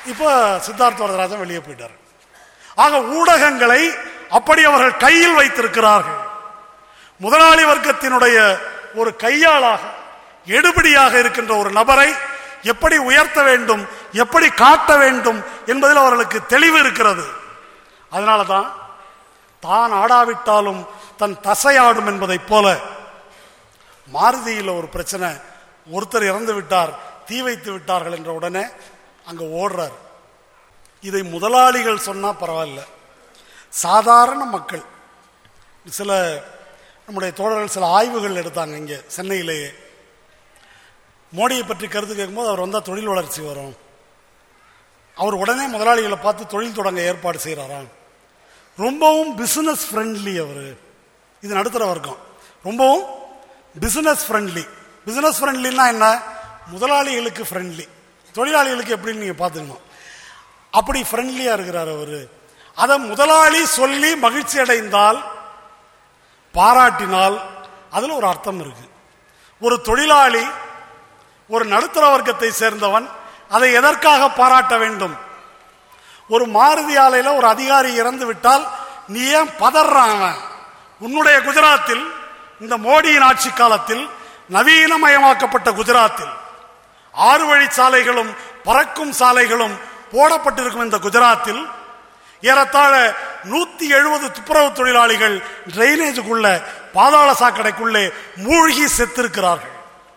இப்போ சித்தார்த்த வரதராஜன் வெளியே போயிட்டார் ஆக ஊடகங்களை அப்படி அவர்கள் கையில் வைத்திருக்கிறார்கள் முதலாளி வர்க்கத்தினுடைய ஒரு கையாளாக எடுபடியாக இருக்கின்ற ஒரு நபரை எப்படி உயர்த்த வேண்டும் எப்படி காட்ட வேண்டும் என்பதில் அவர்களுக்கு தெளிவு இருக்கிறது அதனால தான் தான் ஆடாவிட்டாலும் தன் தசையாடும் என்பதைப் போல மாருதியில் ஒரு பிரச்சனை ஒருத்தர் இறந்து விட்டார் தீ வைத்து விட்டார்கள் என்ற உடனே அங்க ஓடுறார் இதை முதலாளிகள் சொன்னா பரவாயில்ல சாதாரண மக்கள் சில நம்முடைய தோழர்கள் சில ஆய்வுகள் எடுத்தாங்க இங்க சென்னையிலேயே மோடியை பற்றி கருத்து கேட்கும்போது அவர் வந்தால் தொழில் வளர்ச்சி வரும் அவர் உடனே முதலாளிகளை பார்த்து தொழில் தொடங்க ஏற்பாடு செய்கிறாராம் ரொம்பவும் பிசினஸ் ஃப்ரெண்ட்லி அவர் இது நடுத்தர வர்க்கம் ரொம்பவும் பிசினஸ் ஃப்ரெண்ட்லி பிசினஸ் ஃப்ரெண்ட்லின்னா என்ன முதலாளிகளுக்கு ஃப்ரெண்ட்லி தொழிலாளிகளுக்கு எப்படின்னு நீங்க பார்த்துக்கணும் அப்படி ஃப்ரெண்ட்லியா இருக்கிறார் அவரு அதை முதலாளி சொல்லி மகிழ்ச்சி அடைந்தால் பாராட்டினால் அதுல ஒரு அர்த்தம் இருக்கு ஒரு தொழிலாளி ஒரு நடுத்தர வர்க்கத்தை சேர்ந்தவன் அதை எதற்காக பாராட்ட வேண்டும் ஒரு மாருதி ஆலையில ஒரு அதிகாரி இறந்து விட்டால் நீ ஏன் பதறான் அவன் உன்னுடைய குஜராத்தில் இந்த மோடியின் ஆட்சி காலத்தில் நவீனமயமாக்கப்பட்ட குஜராத்தில் ஆறு வழி சாலைகளும் பறக்கும் சாலைகளும் போடப்பட்டிருக்கும் இந்த குஜராத்தில் ஏறத்தாழ நூத்தி எழுபது துப்புரவு தொழிலாளிகள் டிரைனேஜுக்குள்ள பாதாள சாக்கடைக்குள்ளே மூழ்கி செத்திருக்கிறார்கள்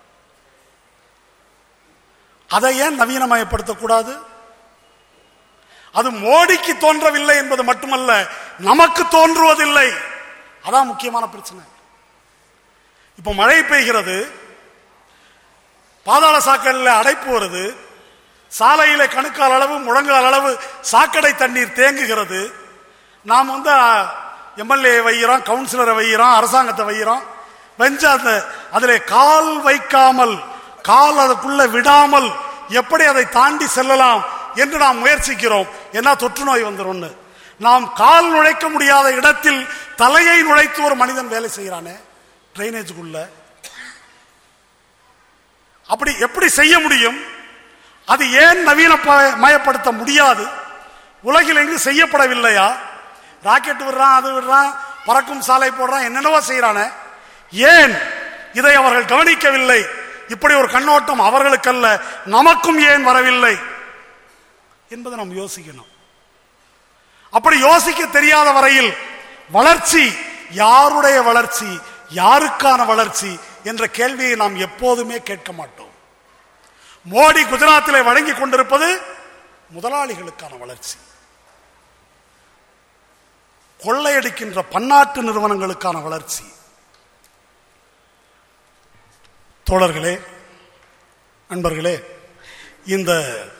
அதை ஏன் நவீனமயப்படுத்தக்கூடாது அது மோடிக்கு தோன்றவில்லை என்பது மட்டுமல்ல நமக்கு தோன்றுவதில்லை அதான் முக்கியமான பிரச்சனை இப்ப மழை பெய்கிறது பாதாள சாக்கடையில் அடைப்பு வருது சாலையில கணுக்கால் அளவு முழங்கால் அளவு சாக்கடை தண்ணீர் தேங்குகிறது நாம் வந்து எம்எல்ஏ வைக்கிறோம் கவுன்சிலரை வைக்கிறோம் அரசாங்கத்தை வைக்கிறோம் வெஞ்ச அந்த அதிலே கால் வைக்காமல் கால் அதுக்குள்ள விடாமல் எப்படி அதை தாண்டி செல்லலாம் என்று நாம் முயற்சிக்கிறோம் என்ன தொற்று நோய் வந்துடும் நாம் கால் நுழைக்க முடியாத இடத்தில் தலையை நுழைத்து ஒரு மனிதன் வேலை செய்கிறானே டிரைனேஜுக்குள்ள அப்படி எப்படி செய்ய முடியும் அது ஏன் நவீன ப- மயப்படுத்த முடியாது உலகில் எங்கு செய்யப்படவில்லையா ராக்கெட் விடுறான் அது விடுறான் பறக்கும் சாலை போடுறான் என்னென்னவோ செய்யறானே ஏன் இதை அவர்கள் கவனிக்கவில்லை இப்படி ஒரு கண்ணோட்டம் அவர்களுக்கல்ல நமக்கும் ஏன் வரவில்லை என்பதை நாம் யோசிக்கணும் அப்படி யோசிக்க தெரியாத வரையில் வளர்ச்சி யாருடைய வளர்ச்சி யாருக்கான வளர்ச்சி என்ற கேள்வியை நாம் எப்போதுமே கேட்க மாட்டோம் மோடி குஜராத்திலே வழங்கிக் கொண்டிருப்பது முதலாளிகளுக்கான வளர்ச்சி கொள்ளையடிக்கின்ற பன்னாட்டு நிறுவனங்களுக்கான வளர்ச்சி தோழர்களே நண்பர்களே இந்த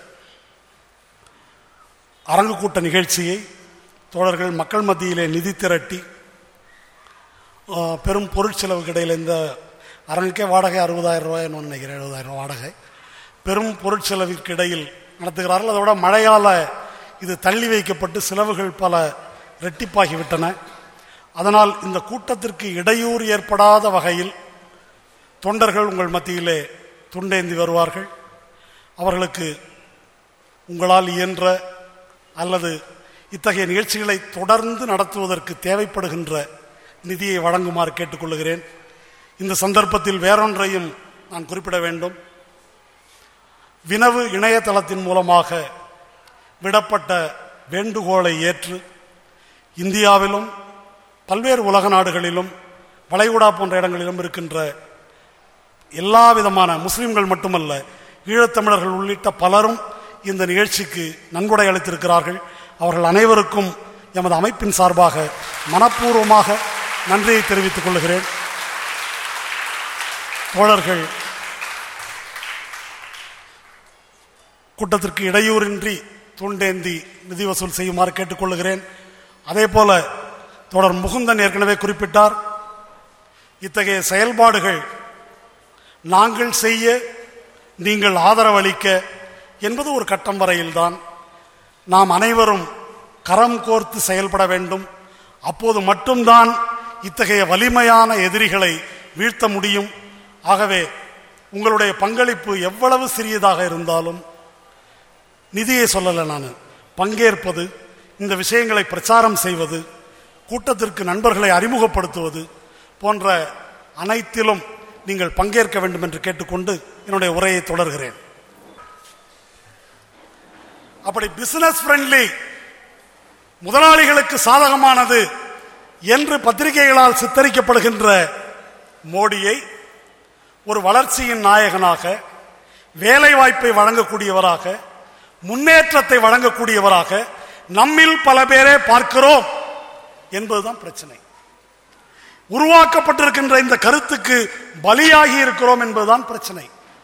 அரங்கு கூட்ட நிகழ்ச்சியை தோழர்கள் மக்கள் மத்தியிலே நிதி திரட்டி ஆ, பெரும் பொருட்செலவுக்கு இடையில் இந்த அரங்குக்கே வாடகை அறுபதாயிரம் ரூபாய்னு ஒன்று நினைக்கிறேன் எழுபதாயிரம் ரூபாய் வாடகை பெரும் பொருட்செலவிற்கு இடையில் நடத்துகிறார்கள் அதோட மழையால் இது தள்ளி வைக்கப்பட்டு செலவுகள் பல ரெட்டிப்பாகிவிட்டன அதனால் இந்த கூட்டத்திற்கு இடையூறு ஏற்படாத வகையில் தொண்டர்கள் உங்கள் மத்தியிலே துண்டேந்தி வருவார்கள் அவர்களுக்கு உங்களால் இயன்ற அல்லது இத்தகைய நிகழ்ச்சிகளை தொடர்ந்து நடத்துவதற்கு தேவைப்படுகின்ற நிதியை வழங்குமாறு கேட்டுக்கொள்கிறேன் இந்த சந்தர்ப்பத்தில் வேறொன்றையும் நான் குறிப்பிட வேண்டும் வினவு இணையதளத்தின் மூலமாக விடப்பட்ட வேண்டுகோளை ஏற்று இந்தியாவிலும் பல்வேறு உலக நாடுகளிலும் வளைகுடா போன்ற இடங்களிலும் இருக்கின்ற எல்லா விதமான முஸ்லிம்கள் மட்டுமல்ல ஈழத்தமிழர்கள் உள்ளிட்ட பலரும் இந்த நிகழ்ச்சிக்கு நன்கொடை அளித்திருக்கிறார்கள் அவர்கள் அனைவருக்கும் எமது அமைப்பின் சார்பாக மனப்பூர்வமாக நன்றியை தெரிவித்துக் கொள்கிறேன் தோழர்கள் கூட்டத்திற்கு இடையூறின்றி தூண்டேந்தி நிதி வசூல் செய்யுமாறு கேட்டுக்கொள்கிறேன் அதே போல தொடர் முகுந்தன் ஏற்கனவே குறிப்பிட்டார் இத்தகைய செயல்பாடுகள் நாங்கள் செய்ய நீங்கள் ஆதரவளிக்க என்பது ஒரு கட்டம் வரையில்தான் நாம் அனைவரும் கரம் கோர்த்து செயல்பட வேண்டும் அப்போது மட்டும்தான் இத்தகைய வலிமையான எதிரிகளை வீழ்த்த முடியும் ஆகவே உங்களுடைய பங்களிப்பு எவ்வளவு சிறியதாக இருந்தாலும் நிதியை சொல்லலை நான் பங்கேற்பது இந்த விஷயங்களை பிரச்சாரம் செய்வது கூட்டத்திற்கு நண்பர்களை அறிமுகப்படுத்துவது போன்ற அனைத்திலும் நீங்கள் பங்கேற்க வேண்டும் என்று கேட்டுக்கொண்டு என்னுடைய உரையை தொடர்கிறேன் அப்படி பிசினஸ் ஃப்ரெண்ட்லி முதலாளிகளுக்கு சாதகமானது என்று பத்திரிகைகளால் சித்தரிக்கப்படுகின்ற மோடியை ஒரு வளர்ச்சியின் நாயகனாக வேலை வாய்ப்பை வழங்கக்கூடியவராக முன்னேற்றத்தை வழங்கக்கூடியவராக நம்மில் பல பேரே பார்க்கிறோம் என்பதுதான் பிரச்சனை உருவாக்கப்பட்டிருக்கின்ற இந்த கருத்துக்கு பலியாகி இருக்கிறோம் என்பதுதான் பிரச்சனை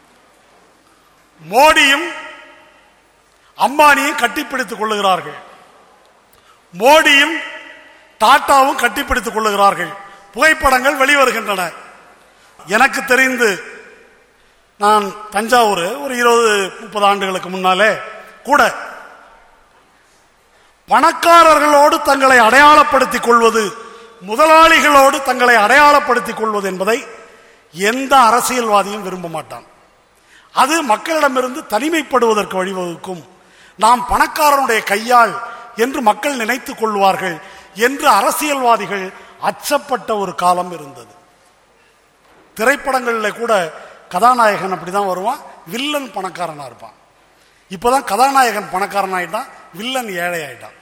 மோடியும் அம்பானியும் கட்டிப்பிடித்துக் கொள்ளுகிறார்கள் மோடியும் டாட்டாவும் கட்டிப்பிடித்துக் கொள்ளுகிறார்கள் புகைப்படங்கள் வெளிவருகின்றன எனக்கு தெரிந்து நான் தஞ்சாவூர் ஒரு இருபது முப்பது ஆண்டுகளுக்கு முன்னாலே கூட பணக்காரர்களோடு தங்களை அடையாளப்படுத்திக் கொள்வது முதலாளிகளோடு தங்களை அடையாளப்படுத்திக் கொள்வது என்பதை எந்த அரசியல்வாதியும் விரும்ப மாட்டான் அது மக்களிடமிருந்து தனிமைப்படுவதற்கு வழிவகுக்கும் நாம் பணக்காரனுடைய கையாள் என்று மக்கள் நினைத்துக் கொள்வார்கள் என்று அரசியல்வாதிகள் அச்சப்பட்ட ஒரு காலம் இருந்தது திரைப்படங்களில் கூட கதாநாயகன் அப்படிதான் வருவான் வில்லன் பணக்காரனா இருப்பான் இப்போதான் கதாநாயகன் பணக்காரன் ஆயிட்டான் வில்லன் ஏழை ஆயிட்டான்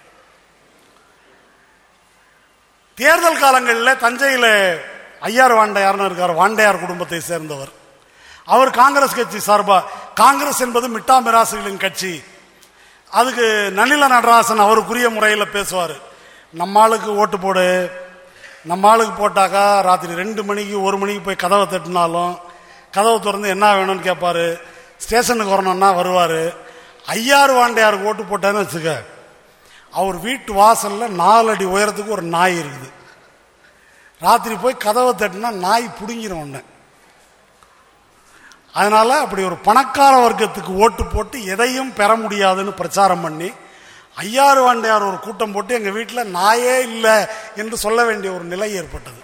தேர்தல் காலங்களில் தஞ்சையில் ஐயார் வாண்டையார்னு இருக்கார் வாண்டையார் குடும்பத்தை சேர்ந்தவர் அவர் காங்கிரஸ் கட்சி சார்பா காங்கிரஸ் என்பது மிட்டா மிராசுகளின் கட்சி அதுக்கு நனில நடராசன் அவருக்குரிய முறையில் பேசுவார் நம்ம ஆளுக்கு ஓட்டு போடு நம்ம ஆளுக்கு போட்டாக்கா ராத்திரி ரெண்டு மணிக்கு ஒரு மணிக்கு போய் கதவை தட்டினாலும் கதவை திறந்து என்ன வேணும்னு கேட்பாரு ஸ்டேஷனுக்கு வரணும்னா வருவார் ஐயாறு வாண்டையாருக்கு ஓட்டு போட்டான்னு வச்சுக்க அவர் வீட்டு வாசல்ல நாலு அடி உயரத்துக்கு ஒரு நாய் இருக்குது ராத்திரி போய் கதவை தட்டினா நாய் பிடுங்கிடும் ஒன்று அதனால அப்படி ஒரு பணக்கார வர்க்கத்துக்கு ஓட்டு போட்டு எதையும் பெற முடியாதுன்னு பிரச்சாரம் பண்ணி ஐயாறு வாண்டையார் ஒரு கூட்டம் போட்டு எங்க வீட்டில் நாயே இல்லை என்று சொல்ல வேண்டிய ஒரு நிலை ஏற்பட்டது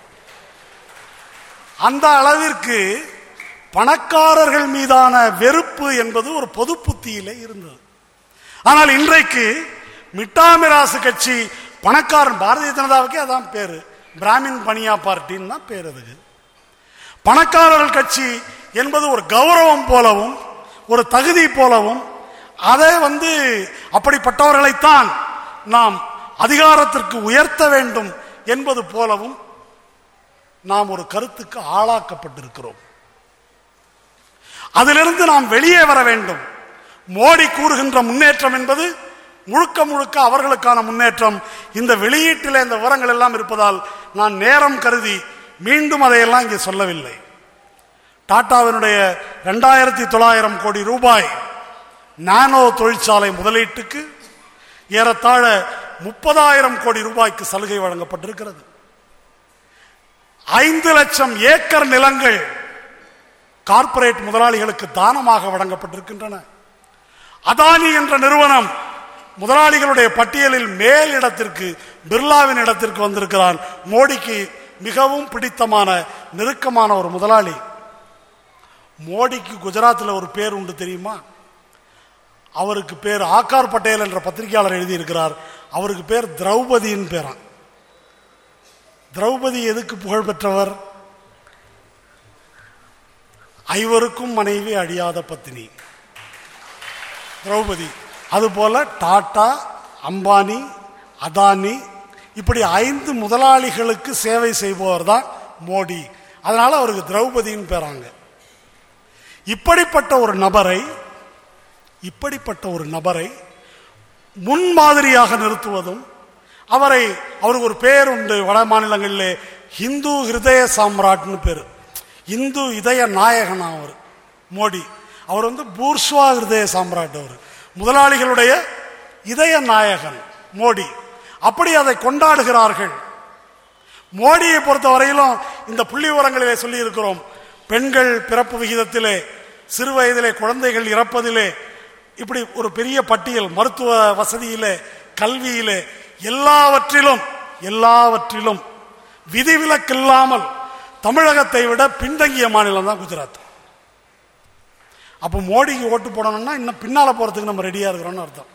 அந்த அளவிற்கு பணக்காரர்கள் மீதான வெறுப்பு என்பது ஒரு பொது புத்தியிலே இருந்தது ஆனால் இன்றைக்கு மிட்டாமிராசு கட்சி பணக்காரன் பாரதிய ஜனதாவுக்கே அதான் பேரு பிராமின் பனியா பார்ட்டின்னு தான் பேர் அதுக்கு பணக்காரர்கள் கட்சி என்பது ஒரு கௌரவம் போலவும் ஒரு தகுதி போலவும் அதை வந்து அப்படிப்பட்டவர்களைத்தான் நாம் அதிகாரத்திற்கு உயர்த்த வேண்டும் என்பது போலவும் நாம் ஒரு கருத்துக்கு ஆளாக்கப்பட்டிருக்கிறோம் அதிலிருந்து நாம் வெளியே வர வேண்டும் மோடி கூறுகின்ற முன்னேற்றம் என்பது முழுக்க முழுக்க அவர்களுக்கான முன்னேற்றம் இந்த வெளியீட்டில் இந்த விவரங்கள் எல்லாம் இருப்பதால் நான் நேரம் கருதி மீண்டும் அதையெல்லாம் இங்கே சொல்லவில்லை டாடாவினுடைய ரெண்டாயிரத்தி தொள்ளாயிரம் கோடி ரூபாய் நானோ தொழிற்சாலை முதலீட்டுக்கு ஏறத்தாழ முப்பதாயிரம் கோடி ரூபாய்க்கு சலுகை வழங்கப்பட்டிருக்கிறது ஐந்து லட்சம் ஏக்கர் நிலங்கள் கார்ப்பரேட் முதலாளிகளுக்கு தானமாக வழங்கப்பட்டிருக்கின்றன அதானி என்ற நிறுவனம் முதலாளிகளுடைய பட்டியலில் மேல் இடத்திற்கு பிர்லாவின் இடத்திற்கு வந்திருக்கிறான் மோடிக்கு மிகவும் பிடித்தமான நெருக்கமான ஒரு முதலாளி மோடிக்கு குஜராத்தில் ஒரு பேர் உண்டு தெரியுமா அவருக்கு பேர் ஆகார் பட்டேல் என்ற பத்திரிகையாளர் எழுதியிருக்கிறார் அவருக்கு பேர் திரௌபதியின் பேரான் திரௌபதி எதுக்கு புகழ் பெற்றவர் ஐவருக்கும் மனைவி அழியாத பத்தினி திரௌபதி அதுபோல டாடா அம்பானி அதானி இப்படி ஐந்து முதலாளிகளுக்கு சேவை செய்பவர் தான் மோடி அதனால அவருக்கு திரௌபதின்னு பேராங்க இப்படிப்பட்ட ஒரு நபரை இப்படிப்பட்ட ஒரு நபரை முன்மாதிரியாக நிறுத்துவதும் அவரை அவருக்கு ஒரு பேர் உண்டு வட மாநிலங்களிலே ஹிந்து ஹிருதய சாம்ராட்னு பேர் இந்து இதய நாயகன் அவர் மோடி அவர் வந்து பூர்ஸ்வா ஹிருதய சாம்ராட் அவர் முதலாளிகளுடைய இதய நாயகன் மோடி அப்படி அதை கொண்டாடுகிறார்கள் மோடியை பொறுத்த வரையிலும் இந்த புள்ளி விவரங்களிலே சொல்லி இருக்கிறோம் பெண்கள் பிறப்பு விகிதத்திலே சிறு வயதிலே குழந்தைகள் இறப்பதிலே இப்படி ஒரு பெரிய பட்டியல் மருத்துவ வசதியிலே கல்வியிலே எல்லாவற்றிலும் எல்லாவற்றிலும் விதிவிலக்கில்லாமல் தமிழகத்தை விட பின்தங்கிய மாநிலம் தான் குஜராத் அப்போ மோடிக்கு ஓட்டு போடணும்னா இன்னும் பின்னால போறதுக்கு நம்ம ரெடியா இருக்கிறோம்னு அர்த்தம்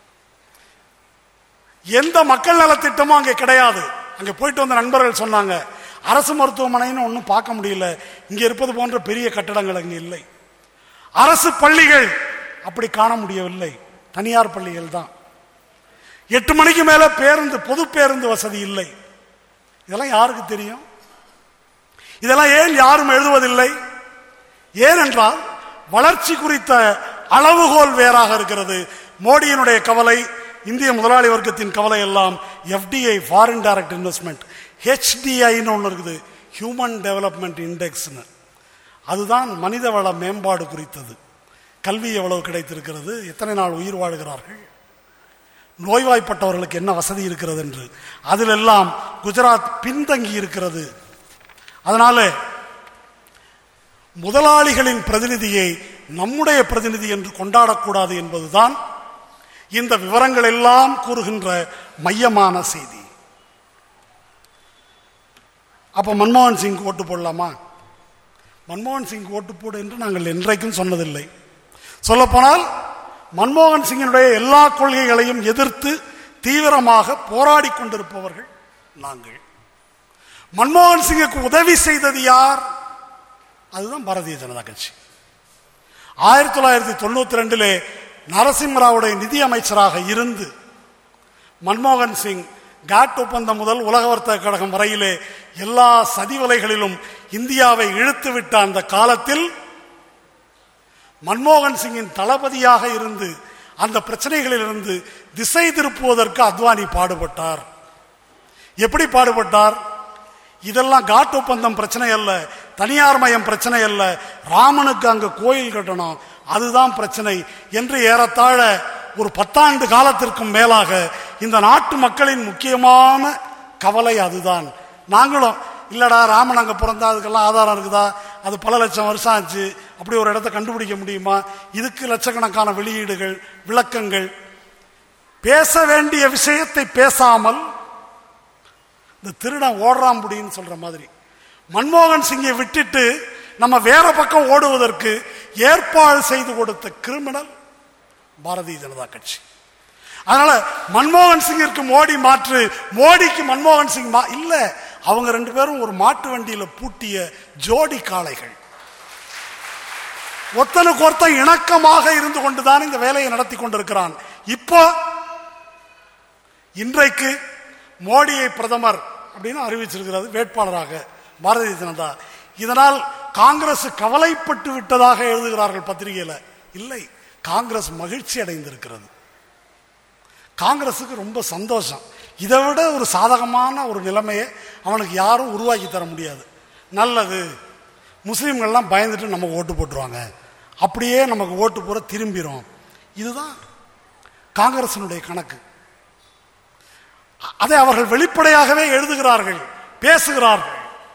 எந்த மக்கள் நலத்திட்டமும் அங்கே கிடையாது அங்கே போயிட்டு வந்த நண்பர்கள் சொன்னாங்க அரசு மருத்துவமனைன்னு ஒன்றும் பார்க்க முடியல இங்கே இருப்பது போன்ற பெரிய கட்டடங்கள் அங்கே இல்லை அரசு பள்ளிகள் அப்படி காண முடியவில்லை தனியார் பள்ளிகள் தான் எட்டு மணிக்கு மேல பேருந்து பொது பேருந்து வசதி இல்லை இதெல்லாம் யாருக்கு தெரியும் இதெல்லாம் ஏன் யாரும் எழுதுவதில்லை ஏனென்றால் வளர்ச்சி குறித்த அளவுகோல் வேறாக இருக்கிறது மோடியினுடைய கவலை இந்திய முதலாளி வர்க்கத்தின் கவலை எல்லாம் எஃப்டிஐ ஃபாரின் டைரக்ட் இன்வெஸ்ட்மெண்ட் ஹெச்டிஐன்னு ஒன்று இருக்குது ஹியூமன் டெவலப்மெண்ட் இண்டெக்ஸ்னு அதுதான் மனிதவள மேம்பாடு குறித்தது கல்வி எவ்வளவு கிடைத்திருக்கிறது எத்தனை நாள் உயிர் வாழ்கிறார்கள் நோய்வாய்ப்பட்டவர்களுக்கு என்ன வசதி இருக்கிறது என்று அதிலெல்லாம் குஜராத் பின்தங்கி இருக்கிறது அதனால முதலாளிகளின் பிரதிநிதியை நம்முடைய பிரதிநிதி என்று கொண்டாடக்கூடாது என்பதுதான் இந்த விவரங்கள் எல்லாம் கூறுகின்ற மையமான செய்தி அப்ப மன்மோகன் சிங் ஓட்டு போடலாமா மன்மோகன் சிங் ஓட்டு போடு என்று நாங்கள் என்றைக்கும் சொன்னதில்லை சொல்லப்போனால் மன்மோகன் சிங்கினுடைய எல்லா கொள்கைகளையும் எதிர்த்து தீவிரமாக போராடி கொண்டிருப்பவர்கள் நாங்கள் மன்மோகன் சிங்குக்கு உதவி செய்தது யார் அதுதான் பாரதிய ஜனதா கட்சி ஆயிரத்தி தொள்ளாயிரத்தி தொண்ணூத்தி ரெண்டிலே நரசிம்மராவுடைய நிதி அமைச்சராக இருந்து மன்மோகன் சிங் காட் ஒப்பந்தம் முதல் உலக வர்த்தக கழகம் வரையிலே எல்லா சதிவலைகளிலும் இந்தியாவை இழுத்து விட்ட அந்த காலத்தில் மன்மோகன் சிங்கின் தளபதியாக இருந்து அந்த பிரச்சனைகளிலிருந்து திசை திருப்புவதற்கு அத்வானி பாடுபட்டார் எப்படி பாடுபட்டார் இதெல்லாம் காட் ஒப்பந்தம் பிரச்சனை அல்ல தனியார் மயம் பிரச்சனை அல்ல ராமனுக்கு அங்க கோயில் கட்டணும் அதுதான் பிரச்சனை என்று ஏறத்தாழ ஒரு பத்தாண்டு காலத்திற்கும் மேலாக இந்த நாட்டு மக்களின் முக்கியமான கவலை அதுதான் நாங்களும் இல்லடா ராமன் அங்க பிறந்தா அதுக்கெல்லாம் ஆதாரம் இருக்குதா அது பல லட்சம் வருஷம் ஆச்சு அப்படி ஒரு இடத்தை கண்டுபிடிக்க முடியுமா இதுக்கு லட்சக்கணக்கான வெளியீடுகள் விளக்கங்கள் பேச வேண்டிய விஷயத்தை பேசாமல் இந்த திருடன் ஓடுறான் முடின்னு சொல்ற மாதிரி மன்மோகன் சிங்கை விட்டுட்டு நம்ம வேற பக்கம் ஓடுவதற்கு ஏற்பாடு செய்து கொடுத்த கிரிமினல் பாரதிய ஜனதா கட்சி அதனால மன்மோகன் சிங்கிற்கு மோடி மாற்று மோடிக்கு மன்மோகன் சிங் மா இல்ல அவங்க ரெண்டு பேரும் ஒரு மாட்டு வண்டியில பூட்டிய ஜோடி காளைகள் ஒத்தனுக்கு ஒருத்தன் இணக்கமாக இருந்து கொண்டுதான் இந்த வேலையை நடத்தி கொண்டிருக்கிறான் இப்போ இன்றைக்கு மோடியை பிரதமர் அப்படின்னு அறிவிச்சிருக்கிறது வேட்பாளராக பாரதிய ஜனதா இதனால் காங்கிரஸ் கவலைப்பட்டு விட்டதாக எழுதுகிறார்கள் பத்திரிகையில இல்லை காங்கிரஸ் மகிழ்ச்சி அடைந்திருக்கிறது காங்கிரஸுக்கு ரொம்ப சந்தோஷம் இதை விட ஒரு சாதகமான ஒரு நிலைமையை அவனுக்கு யாரும் உருவாக்கி தர முடியாது நல்லது முஸ்லீம்கள்லாம் பயந்துட்டு நமக்கு ஓட்டு போட்டுருவாங்க அப்படியே நமக்கு ஓட்டு போற திரும்பிடும் இதுதான் காங்கிரசினுடைய கணக்கு அதை அவர்கள் வெளிப்படையாகவே எழுதுகிறார்கள் பேசுகிறார்கள்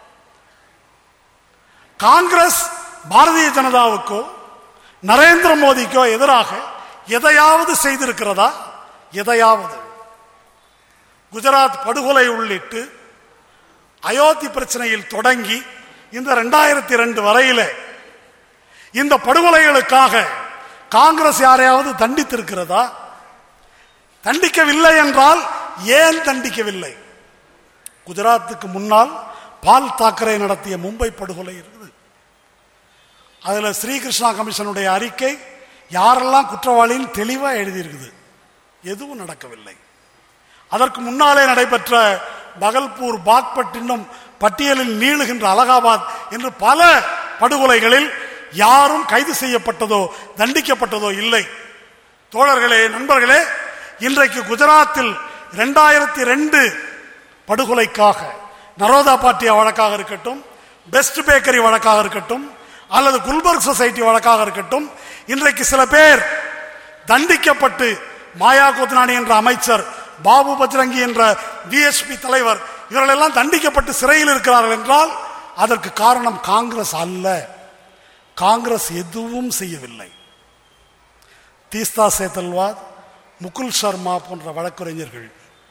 காங்கிரஸ் பாரதிய ஜனதாவுக்கோ நரேந்திர மோடிக்கோ எதிராக எதையாவது செய்திருக்கிறதா எதையாவது குஜராத் படுகொலை உள்ளிட்டு அயோத்தி பிரச்சனையில் தொடங்கி இந்த ரெண்டாயிரத்தி ரெண்டு வரையில இந்த படுகொலைகளுக்காக காங்கிரஸ் யாரையாவது தண்டித்திருக்கிறதா தண்டிக்கவில்லை என்றால் ஏன் தண்டிக்கவில்லை குஜராத்துக்கு முன்னால் பால் தாக்கரே நடத்திய மும்பை படுகொலை இருக்குது அதுல ஸ்ரீகிருஷ்ணா கமிஷனுடைய அறிக்கை யாரெல்லாம் குற்றவாளின்னு தெளிவா எழுதியிருக்குது எதுவும் நடக்கவில்லை அதற்கு முன்னாலே நடைபெற்ற பகல்பூர் பாக்பட் இன்னும் பட்டியலில் நீளுகின்ற அலகாபாத் என்று பல படுகொலைகளில் யாரும் கைது செய்யப்பட்டதோ தண்டிக்கப்பட்டதோ இல்லை தோழர்களே நண்பர்களே இன்றைக்கு குஜராத்தில் இரண்டாயிரத்தி ரெண்டு படுகொலைக்காக நரோதா பாட்டியா வழக்காக இருக்கட்டும் பெஸ்ட் பேக்கரி வழக்காக இருக்கட்டும் அல்லது குல்பர்க் சொசைட்டி வழக்காக இருக்கட்டும் இன்றைக்கு சில பேர் தண்டிக்கப்பட்டு மாயா கோத்னானி என்ற அமைச்சர் பாபு பஜ்ரங்கி என்ற பிஎஸ்பி தலைவர் இவர்கள் எல்லாம் தண்டிக்கப்பட்டு சிறையில் இருக்கிறார்கள் என்றால் அதற்கு காரணம் காங்கிரஸ் அல்ல காங்கிரஸ் எதுவும் செய்யவில்லை தீஸ்தா சேத்தல்வாத் முகுல் சர்மா போன்ற வழக்குரைஞர்கள்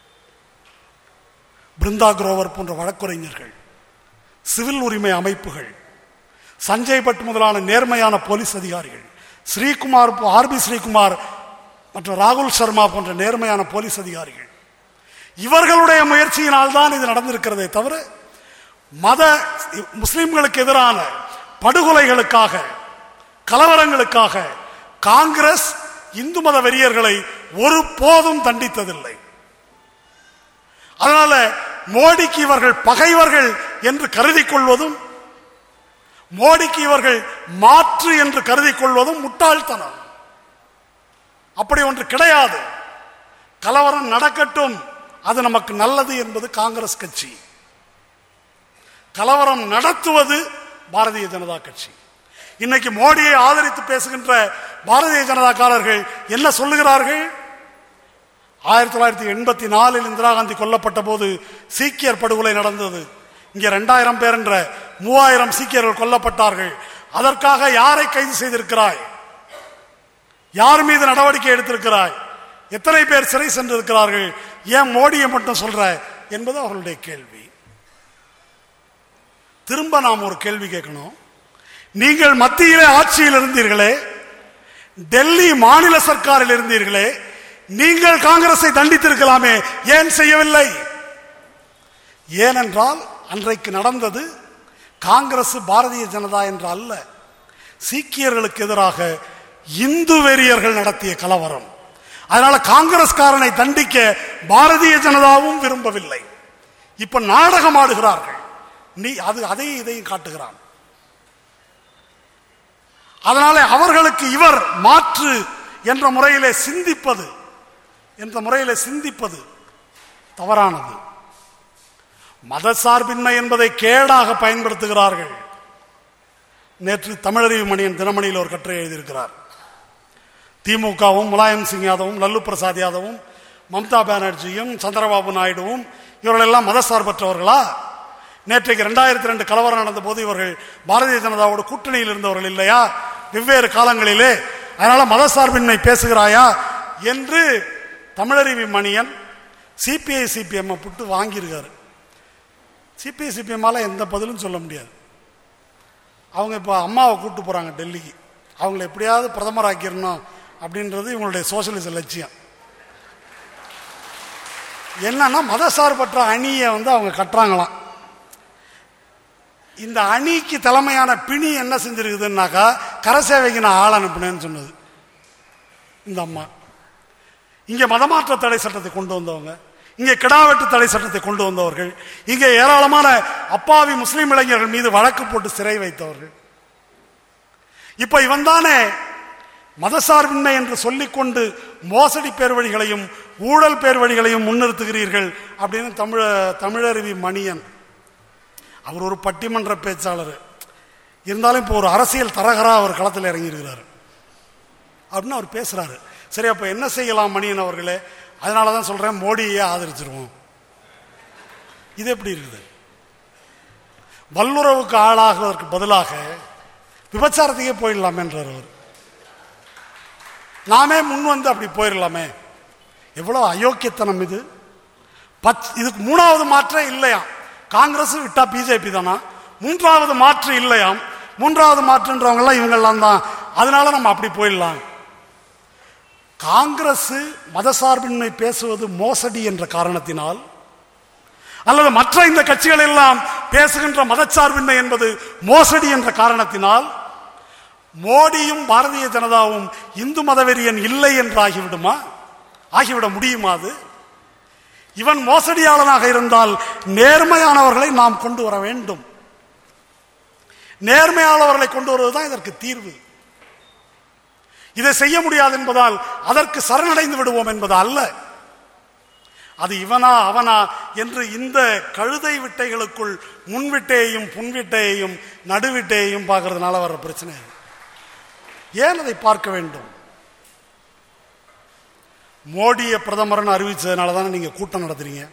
பிருந்தா குரோவர் போன்ற வழக்குரைஞர்கள் சிவில் உரிமை அமைப்புகள் சஞ்சய் பட் முதலான நேர்மையான போலீஸ் அதிகாரிகள் ஸ்ரீகுமார் ஆர்பி ஸ்ரீகுமார் மற்றும் ராகுல் சர்மா போன்ற நேர்மையான போலீஸ் அதிகாரிகள் இவர்களுடைய முயற்சியினால் தான் இது நடந்திருக்கிறதே தவிர மத முஸ்லிம்களுக்கு எதிரான படுகொலைகளுக்காக கலவரங்களுக்காக காங்கிரஸ் இந்து மத வெறியர்களை ஒரு போதும் தண்டித்ததில்லை அதனால மோடிக்கு இவர்கள் பகைவர்கள் என்று கருதி கொள்வதும் மோடிக்கு இவர்கள் மாற்று என்று கருதி கொள்வதும் முட்டாள்தனம் அப்படி ஒன்று கிடையாது கலவரம் நடக்கட்டும் அது நமக்கு நல்லது என்பது காங்கிரஸ் கட்சி கலவரம் நடத்துவது பாரதிய ஜனதா கட்சி இன்னைக்கு மோடியை ஆதரித்து பேசுகின்ற பாரதிய ஜனதாக்காரர்கள் என்ன சொல்லுகிறார்கள் ஆயிரத்தி தொள்ளாயிரத்தி எண்பத்தி நாலில் இந்திரா காந்தி கொல்லப்பட்ட போது சீக்கியர் படுகொலை நடந்தது இங்கே ரெண்டாயிரம் பேர் என்ற மூவாயிரம் சீக்கியர்கள் கொல்லப்பட்டார்கள் அதற்காக யாரை கைது செய்திருக்கிறாய் யார் மீது நடவடிக்கை எடுத்திருக்கிறாய் எத்தனை பேர் சிறை சென்றிருக்கிறார்கள் ஏன் மோடியை மட்டும் சொல்ற என்பது அவர்களுடைய கேள்வி திரும்ப நாம் ஒரு கேள்வி கேட்கணும் நீங்கள் மத்தியிலே ஆட்சியில் இருந்தீர்களே டெல்லி மாநில சர்க்காரில் இருந்தீர்களே நீங்கள் காங்கிரஸை தண்டித்திருக்கலாமே ஏன் செய்யவில்லை ஏனென்றால் அன்றைக்கு நடந்தது காங்கிரஸ் பாரதிய ஜனதா என்ற அல்ல சீக்கியர்களுக்கு எதிராக இந்து வெறியர்கள் நடத்திய கலவரம் அதனால காங்கிரஸ்காரனை தண்டிக்க பாரதிய ஜனதாவும் விரும்பவில்லை இப்ப நாடகம் ஆடுகிறார்கள் நீ அது அதையும் இதையும் காட்டுகிறான் அதனால அவர்களுக்கு இவர் மாற்று என்ற முறையிலே சிந்திப்பது என்ற முறையிலே சிந்திப்பது தவறானது மதசார்பின்மை என்பதை கேடாக பயன்படுத்துகிறார்கள் நேற்று தமிழறிவு மணியன் தினமணியில் ஒரு கட்டுரை எழுதியிருக்கிறார் திமுகவும் முலாயம் சிங் யாதவும் லல்லு பிரசாத் யாதவும் மம்தா பானர்ஜியும் சந்திரபாபு நாயுடுவும் இவர்களெல்லாம் மதசார்பற்றவர்களா நேற்றைக்கு ரெண்டாயிரத்தி ரெண்டு கலவரம் நடந்த போது இவர்கள் பாரதிய ஜனதாவோட கூட்டணியில் இருந்தவர்கள் இல்லையா வெவ்வேறு காலங்களிலே அதனால மதசார்பின்மை பேசுகிறாயா என்று தமிழறிவி மணியன் சிபிஐ சிபிஎம் புட்டு வாங்கியிருக்காரு சிபிஐ சிபிஎம்மால எந்த பதிலும் சொல்ல முடியாது அவங்க இப்போ அம்மாவை கூட்டு போறாங்க டெல்லிக்கு அவங்களை எப்படியாவது பிரதமர் ஆக்கிடணும் அப்படின்றது இவங்களுடைய சோசியலிச லட்சியம் என்னன்னா மதசார்பற்ற அணியை வந்து அவங்க கட்டுறாங்களாம் இந்த அணிக்கு தலைமையான பிணி என்ன செஞ்சிருக்குதுன்னாக்கா கரசேவைக்கு நான் ஆள் அனுப்புனேன்னு சொன்னது இந்த அம்மா இங்க மதமாற்ற தடை சட்டத்தை கொண்டு வந்தவங்க இங்கே கிடாவெட்டு தடை சட்டத்தை கொண்டு வந்தவர்கள் இங்கே ஏராளமான அப்பாவி முஸ்லிம் இளைஞர்கள் மீது வழக்கு போட்டு சிறை வைத்தவர்கள் இப்ப இவன் தானே மதசார்பின்மை என்று சொல்லிக்கொண்டு மோசடி பேர் வழிகளையும் ஊழல் பேர் வழிகளையும் முன்னிறுத்துகிறீர்கள் அப்படின்னு தமிழ தமிழருவி மணியன் அவர் ஒரு பட்டிமன்ற பேச்சாளர் இருந்தாலும் இப்போ ஒரு அரசியல் தரகரா அவர் களத்தில் இறங்கியிருக்கிறார் அப்படின்னு அவர் பேசுறாரு சரி அப்ப என்ன செய்யலாம் மணியன் அவர்களே அதனால தான் சொல்றேன் மோடியே ஆதரிச்சிருவோம் இது எப்படி இருக்குது வல்லுறவுக்கு ஆளாகுவதற்கு பதிலாக விபச்சாரத்துக்கே போயிடலாமேன்றார் அவர் நாமே முன் வந்து அப்படி போயிடலாமே எவ்வளவு அயோக்கியத்தனம் இது பச் இதுக்கு மூணாவது மாற்றே இல்லையாம் காங்கிரஸ் விட்டா பிஜேபி தானா மூன்றாவது மாற்று இல்லையாம் மூன்றாவது மாற்றுன்றவங்க எல்லாம் இவங்கெல்லாம் தான் அதனால நம்ம அப்படி போயிடலாம் காங்கிரஸ் மதசார்பின்மை பேசுவது மோசடி என்ற காரணத்தினால் அல்லது மற்ற இந்த கட்சிகள் எல்லாம் பேசுகின்ற மதச்சார்பின்மை என்பது மோசடி என்ற காரணத்தினால் மோடியும் பாரதிய ஜனதாவும் இந்து மதவெறியன் இல்லை என்று ஆகிவிடுமா ஆகிவிட முடியுமா அது இவன் மோசடியாளனாக இருந்தால் நேர்மையானவர்களை நாம் கொண்டு வர வேண்டும் நேர்மையானவர்களை கொண்டு வருவதுதான் இதற்கு தீர்வு இதை செய்ய முடியாது என்பதால் அதற்கு சரணடைந்து விடுவோம் என்பது அல்ல அது இவனா அவனா என்று இந்த கழுதை விட்டைகளுக்குள் முன்விட்டையையும் புன்விட்டையையும் நடுவிட்டையையும் பார்க்கறதுனால வர்ற பிரச்சனை ஏன் அதை பார்க்க வேண்டும் மோடியை பிரதமர்னு அறிவிச்சதுனால தானே நீங்க கூட்டம் நடத்துறீங்க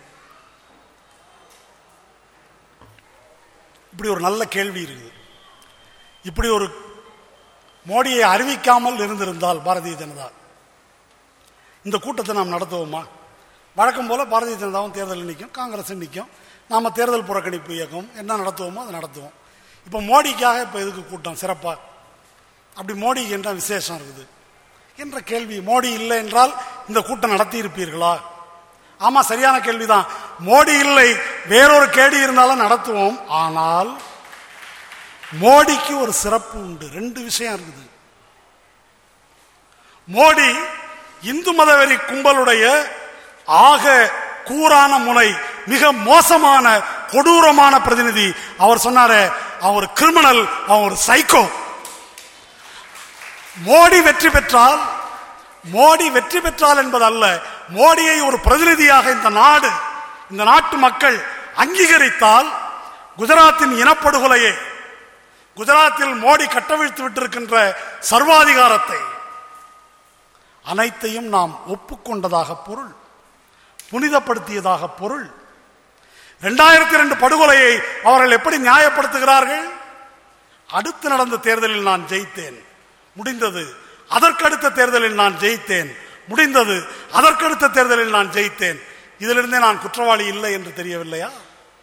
இப்படி ஒரு நல்ல கேள்வி இருக்குது இப்படி ஒரு மோடியை அறிவிக்காமல் இருந்திருந்தால் பாரதிய ஜனதா இந்த கூட்டத்தை நாம் நடத்துவோமா வழக்கம் போல பாரதிய ஜனதாவும் தேர்தலில் நிற்கும் காங்கிரஸ் நிற்கும் நாம தேர்தல் புறக்கணிப்பு இயக்கம் என்ன நடத்துவோமோ அதை நடத்துவோம் இப்போ மோடிக்காக இப்போ எதுக்கு கூட்டம் சிறப்பா அப்படி மோடி என்ற விசேஷம் இருக்குது என்ற கேள்வி மோடி இல்லை என்றால் இந்த கூட்டம் நடத்தி இருப்பீர்களா ஆமா சரியான கேள்விதான் மோடி இல்லை வேறொரு கேடி இருந்தாலும் நடத்துவோம் ஆனால் மோடிக்கு ஒரு சிறப்பு உண்டு ரெண்டு விஷயம் இருக்குது மோடி இந்து மதவெறி கும்பலுடைய ஆக கூரான முனை மிக மோசமான கொடூரமான பிரதிநிதி அவர் சொன்னாரே அவன் ஒரு கிரிமினல் அவன் ஒரு சைக்கோ மோடி வெற்றி பெற்றால் மோடி வெற்றி பெற்றால் என்பது அல்ல மோடியை ஒரு பிரதிநிதியாக இந்த நாடு இந்த நாட்டு மக்கள் அங்கீகரித்தால் குஜராத்தின் இனப்படுகொலையை குஜராத்தில் மோடி கட்டவிழ்த்து விட்டிருக்கின்ற சர்வாதிகாரத்தை அனைத்தையும் நாம் ஒப்புக்கொண்டதாக பொருள் புனிதப்படுத்தியதாக பொருள் இரண்டாயிரத்தி ரெண்டு படுகொலையை அவர்கள் எப்படி நியாயப்படுத்துகிறார்கள் அடுத்து நடந்த தேர்தலில் நான் ஜெயித்தேன் முடிந்தது அதற்கடுத்த தேர்தலில் நான் ஜெயித்தேன் முடிந்தது அதற்கடுத்த தேர்தலில் நான் ஜெயித்தேன் இதிலிருந்தே நான் குற்றவாளி இல்லை என்று தெரியவில்லையா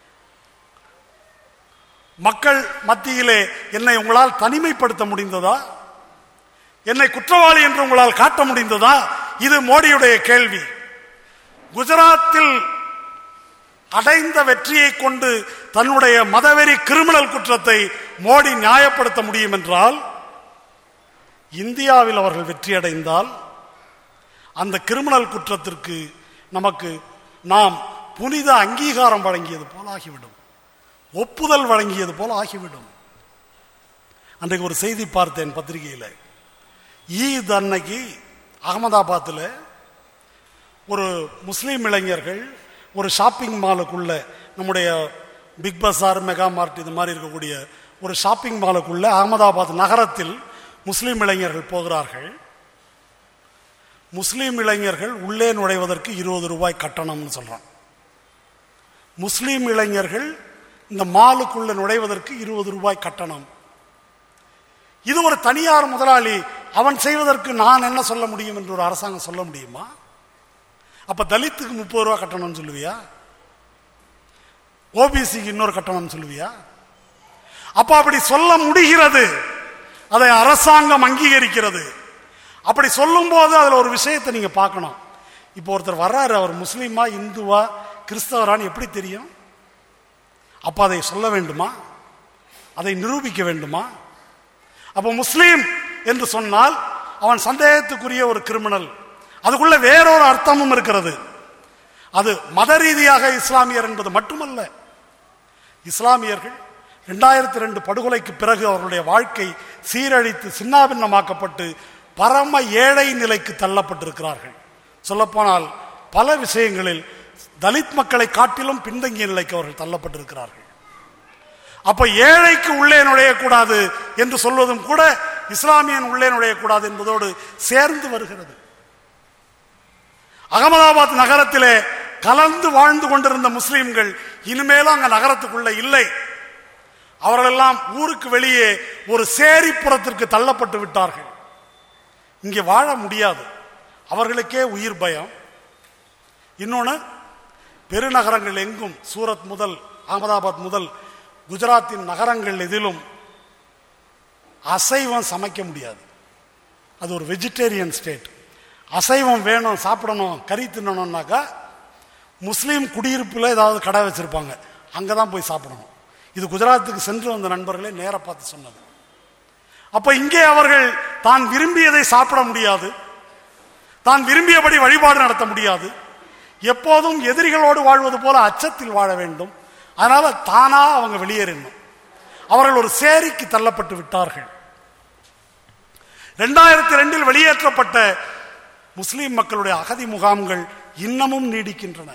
மக்கள் மத்தியிலே என்னை உங்களால் தனிமைப்படுத்த முடிந்ததா என்னை குற்றவாளி என்று உங்களால் காட்ட முடிந்ததா இது மோடியுடைய கேள்வி குஜராத்தில் அடைந்த வெற்றியை கொண்டு தன்னுடைய மதவெறி கிரிமினல் குற்றத்தை மோடி நியாயப்படுத்த முடியும் என்றால் இந்தியாவில் அவர்கள் வெற்றி அடைந்தால் அந்த கிரிமினல் குற்றத்திற்கு நமக்கு நாம் புனித அங்கீகாரம் வழங்கியது போல ஆகிவிடும் ஒப்புதல் வழங்கியது போல ஆகிவிடும் அன்றைக்கு ஒரு செய்தி பார்த்தேன் பத்திரிகையில் ஈத் அன்னைக்கு அகமதாபாத்தில் ஒரு முஸ்லீம் இளைஞர்கள் ஒரு ஷாப்பிங் மாலுக்குள்ள நம்முடைய பிக் பஸார் மெகா மார்ட் இது மாதிரி இருக்கக்கூடிய ஒரு ஷாப்பிங் மாலுக்குள்ள அகமதாபாத் நகரத்தில் முஸ்லீம் இளைஞர்கள் போகிறார்கள் முஸ்லீம் இளைஞர்கள் உள்ளே நுழைவதற்கு இருபது ரூபாய் கட்டணம்னு சொல்றான் முஸ்லீம் இளைஞர்கள் இந்த மாலுக்குள்ள நுழைவதற்கு இருபது ரூபாய் கட்டணம் இது ஒரு தனியார் முதலாளி அவன் செய்வதற்கு நான் என்ன சொல்ல முடியும் என்று ஒரு அரசாங்கம் சொல்ல முடியுமா அப்ப தலித்துக்கு முப்பது ரூபா கட்டணம் சொல்லுவியா ஓபிசிக்கு இன்னொரு கட்டணம் சொல்லுவியா அப்ப அப்படி சொல்ல முடிகிறது அதை அரசாங்கம் அங்கீகரிக்கிறது அப்படி சொல்லும் போது அதுல ஒரு விஷயத்தை நீங்க பார்க்கணும் இப்போ ஒருத்தர் வர்றாரு அவர் முஸ்லீமா இந்துவா கிறிஸ்தவரான்னு எப்படி தெரியும் அப்ப அதை சொல்ல வேண்டுமா அதை நிரூபிக்க வேண்டுமா அப்ப முஸ்லீம் என்று சொன்னால் அவன் சந்தேகத்துக்குரிய ஒரு கிரிமினல் அதுக்குள்ள வேறொரு அர்த்தமும் இருக்கிறது அது மத ரீதியாக இஸ்லாமியர் என்பது மட்டுமல்ல இஸ்லாமியர்கள் இரண்டாயிரத்தி ரெண்டு படுகொலைக்கு பிறகு அவர்களுடைய வாழ்க்கை சீரழித்து சின்னாபின்னமாக்கப்பட்டு பரம ஏழை நிலைக்கு தள்ளப்பட்டிருக்கிறார்கள் சொல்லப்போனால் பல விஷயங்களில் தலித் மக்களை காட்டிலும் பின்தங்கிய நிலைக்கு அவர்கள் தள்ளப்பட்டிருக்கிறார்கள் அப்ப ஏழைக்கு உள்ளே நுழையக்கூடாது என்று சொல்வதும் கூட இஸ்லாமியன் உள்ளே நுழையக்கூடாது என்பதோடு சேர்ந்து வருகிறது அகமதாபாத் நகரத்திலே கலந்து வாழ்ந்து கொண்டிருந்த முஸ்லிம்கள் இனிமேலும் அங்க நகரத்துக்குள்ள இல்லை அவர்களெல்லாம் ஊருக்கு வெளியே ஒரு சேரிப்புறத்திற்கு தள்ளப்பட்டு விட்டார்கள் இங்கே வாழ முடியாது அவர்களுக்கே உயிர் பயம் இன்னொன்று பெருநகரங்கள் எங்கும் சூரத் முதல் அகமதாபாத் முதல் குஜராத்தின் நகரங்கள் எதிலும் அசைவம் சமைக்க முடியாது அது ஒரு வெஜிடேரியன் ஸ்டேட் அசைவம் வேணும் சாப்பிடணும் கறி தின்னணும்னாக்கா முஸ்லீம் குடியிருப்பில் ஏதாவது கடை வச்சிருப்பாங்க அங்கே தான் போய் சாப்பிடணும் இது குஜராத்துக்கு சென்று வந்த நண்பர்களே நேர பார்த்து சொன்னது அப்ப இங்கே அவர்கள் தான் விரும்பியதை சாப்பிட முடியாது தான் விரும்பியபடி வழிபாடு நடத்த முடியாது எப்போதும் எதிரிகளோடு வாழ்வது போல அச்சத்தில் வாழ வேண்டும் அதனால தானா அவங்க வெளியேறணும் அவர்கள் ஒரு சேரிக்கு தள்ளப்பட்டு விட்டார்கள் ரெண்டாயிரத்தி ரெண்டில் வெளியேற்றப்பட்ட முஸ்லிம் மக்களுடைய அகதி முகாம்கள் இன்னமும் நீடிக்கின்றன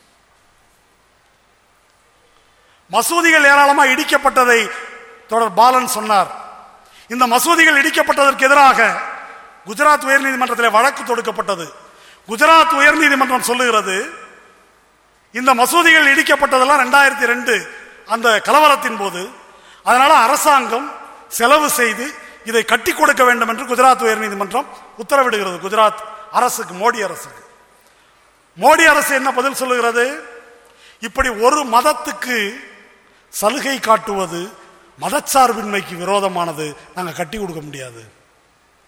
மசூதிகள் ஏராளமா இடிக்கப்பட்டதை தொடர் பாலன் சொன்னார் இந்த மசூதிகள் இடிக்கப்பட்டதற்கு எதிராக குஜராத் உயர்நீதிமன்றத்தில் வழக்கு தொடுக்கப்பட்டது குஜராத் உயர்நீதிமன்றம் சொல்லுகிறது இந்த மசூதிகள் இடிக்கப்பட்டதெல்லாம் ரெண்டாயிரத்தி ரெண்டு அந்த கலவரத்தின் போது அதனால அரசாங்கம் செலவு செய்து இதை கட்டி கொடுக்க வேண்டும் என்று குஜராத் உயர்நீதிமன்றம் உத்தரவிடுகிறது குஜராத் அரசுக்கு மோடி அரசுக்கு மோடி அரசு என்ன பதில் சொல்லுகிறது இப்படி ஒரு மதத்துக்கு சலுகை காட்டுவது மதச்சார்பின்மைக்கு விரோதமானது நாங்க கட்டி கொடுக்க முடியாது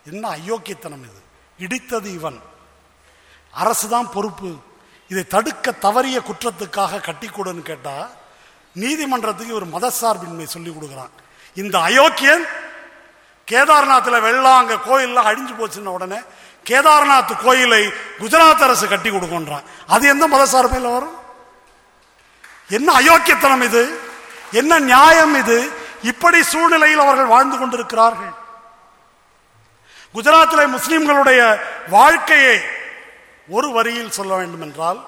என்ன அயோக்கியத்தனம் இது இடித்தது இவன் அரசு தான் பொறுப்பு இதை தடுக்க தவறிய குற்றத்துக்காக கட்டி கொடுன்னு கேட்டா நீதிமன்றத்துக்கு ஒரு மதசார்பின்மை சொல்லி கொடுக்குறான் இந்த அயோக்கியன் கேதார்நாத்தில் வெள்ளம் அங்க கோயில்லாம் அழிஞ்சு போச்சுன்ன உடனே கேதார்நாத் கோயிலை குஜராத் அரசு கட்டி கொடுக்கின்றான் அது எந்த மதசார்பையில் வரும் என்ன அயோக்கியத்தனம் இது என்ன நியாயம் இது இப்படி சூழ்நிலையில் அவர்கள் வாழ்ந்து கொண்டிருக்கிறார்கள் குஜராத்தில் முஸ்லிம்களுடைய வாழ்க்கையை ஒரு வரியில் சொல்ல வேண்டும் என்றால்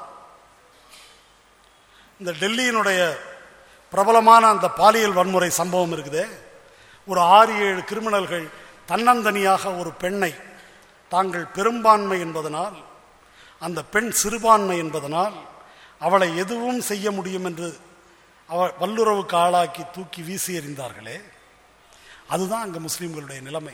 இந்த டெல்லியினுடைய பிரபலமான அந்த பாலியல் வன்முறை சம்பவம் இருக்குதே ஒரு ஆறு ஏழு கிரிமினல்கள் தன்னந்தனியாக ஒரு பெண்ணை தாங்கள் பெரும்பான்மை என்பதனால் அந்த பெண் சிறுபான்மை என்பதனால் அவளை எதுவும் செய்ய முடியும் என்று அவ வல்லுறவுக்கு ஆளாக்கி தூக்கி வீசி எறிந்தார்களே அதுதான் அங்க முஸ்லிம்களுடைய நிலைமை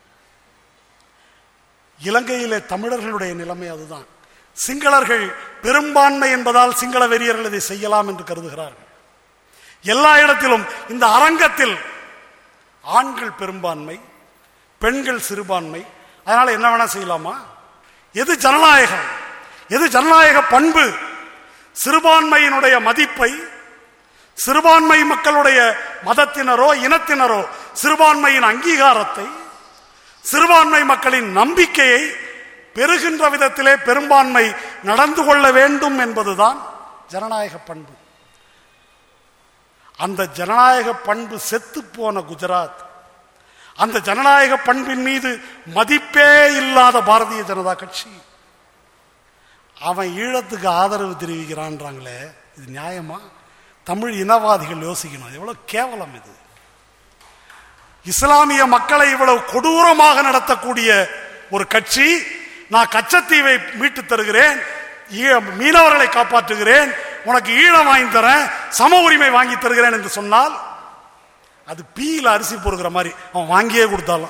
இலங்கையிலே தமிழர்களுடைய நிலைமை அதுதான் சிங்களர்கள் பெரும்பான்மை என்பதால் சிங்கள வெறியர்கள் இதை செய்யலாம் என்று கருதுகிறார்கள் எல்லா இடத்திலும் இந்த அரங்கத்தில் ஆண்கள் பெரும்பான்மை பெண்கள் சிறுபான்மை அதனால என்ன வேணா செய்யலாமா எது ஜனநாயகம் எது ஜனநாயக பண்பு சிறுபான்மையினுடைய மதிப்பை சிறுபான்மை மக்களுடைய மதத்தினரோ இனத்தினரோ சிறுபான்மையின் அங்கீகாரத்தை சிறுபான்மை மக்களின் நம்பிக்கையை பெறுகின்ற விதத்திலே பெரும்பான்மை நடந்து கொள்ள வேண்டும் என்பதுதான் ஜனநாயக பண்பு அந்த ஜனநாயக பண்பு செத்து போன குஜராத் அந்த ஜனநாயக பண்பின் மீது மதிப்பே இல்லாத பாரதிய ஜனதா கட்சி அவன் ஈழத்துக்கு ஆதரவு தெரிவிக்கிறான்றாங்களே இது நியாயமா தமிழ் இனவாதிகள் யோசிக்கணும் எவ்வளவு கேவலம் இது இஸ்லாமிய மக்களை இவ்வளவு கொடூரமாக நடத்தக்கூடிய ஒரு கட்சி நான் கச்சத்தீவை மீட்டு தருகிறேன் ஈழ- மீனவர்களை காப்பாற்றுகிறேன் உனக்கு ஈழம் வாங்கி தரேன் சம உரிமை வாங்கி தருகிறேன் என்று சொன்னால் அது பீல அரிசி பொறுக்கிற மாதிரி அவன் வாங்கியே கொடுத்தாலும்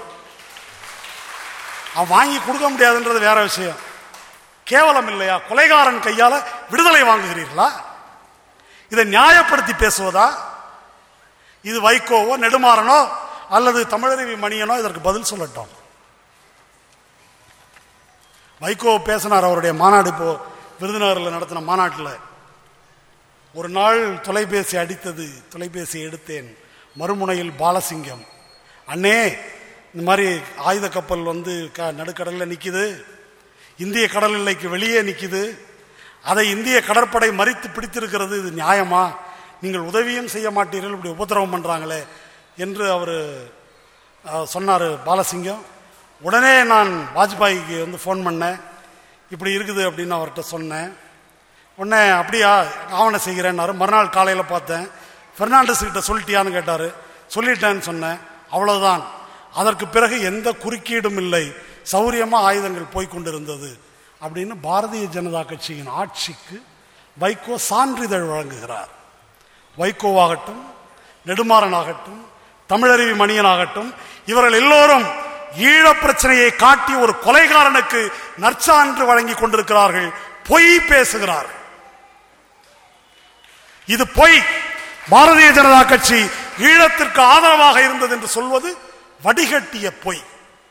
அவன் வாங்கி கொடுக்க முடியாதுன்றது வேற விஷயம் கேவலம் இல்லையா கொலைகாரன் கையால விடுதலை வாங்குகிறீர்களா இதை நியாயப்படுத்தி பேசுவதா இது வைகோவோ நெடுமாறனோ அல்லது தமிழருவி மணியனோ இதற்கு பதில் சொல்லட்டும் வைகோ பேசினார் அவருடைய மாநாடு இப்போ விருதுநகரில் நடத்தின மாநாட்டில் ஒரு நாள் தொலைபேசி அடித்தது தொலைபேசி எடுத்தேன் மறுமுனையில் பாலசிங்கம் அண்ணே இந்த மாதிரி ஆயுத கப்பல் வந்து க நடுக்கடலில் நிற்கிது இந்திய கடல் எல்லைக்கு வெளியே நிற்கிது அதை இந்திய கடற்படை மறித்து பிடித்திருக்கிறது இது நியாயமா நீங்கள் உதவியும் செய்ய மாட்டீர்கள் இப்படி உபத்திரவம் பண்ணுறாங்களே என்று அவர் சொன்னார் பாலசிங்கம் உடனே நான் வாஜ்பாய்க்கு வந்து ஃபோன் பண்ணேன் இப்படி இருக்குது அப்படின்னு அவர்கிட்ட சொன்னேன் உடனே அப்படியா ஆவணம் செய்கிறேன்னாரு மறுநாள் காலையில் பார்த்தேன் பெர்னாண்டஸ் கிட்ட சொல்லிட்டியான்னு கேட்டார் சொல்லிட்டேன்னு சொன்னேன் அவ்வளவுதான் அதற்கு பிறகு எந்த குறுக்கீடும் இல்லை சௌரியமா ஆயுதங்கள் போய் கொண்டிருந்தது அப்படின்னு பாரதிய ஜனதா கட்சியின் ஆட்சிக்கு வைகோ சான்றிதழ் வழங்குகிறார் வைகோவாகட்டும் நெடுமாறனாகட்டும் தமிழருவி மணியனாகட்டும் இவர்கள் எல்லோரும் ஈழப் பிரச்சனையை காட்டி ஒரு கொலைகாரனுக்கு நற்சான்று வழங்கி கொண்டிருக்கிறார்கள் பொய் பேசுகிறார்கள் இது பொய் பாரதிய ஜனதா கட்சி ஈழத்திற்கு ஆதரவாக இருந்தது என்று சொல்வது வடிகட்டிய பொய்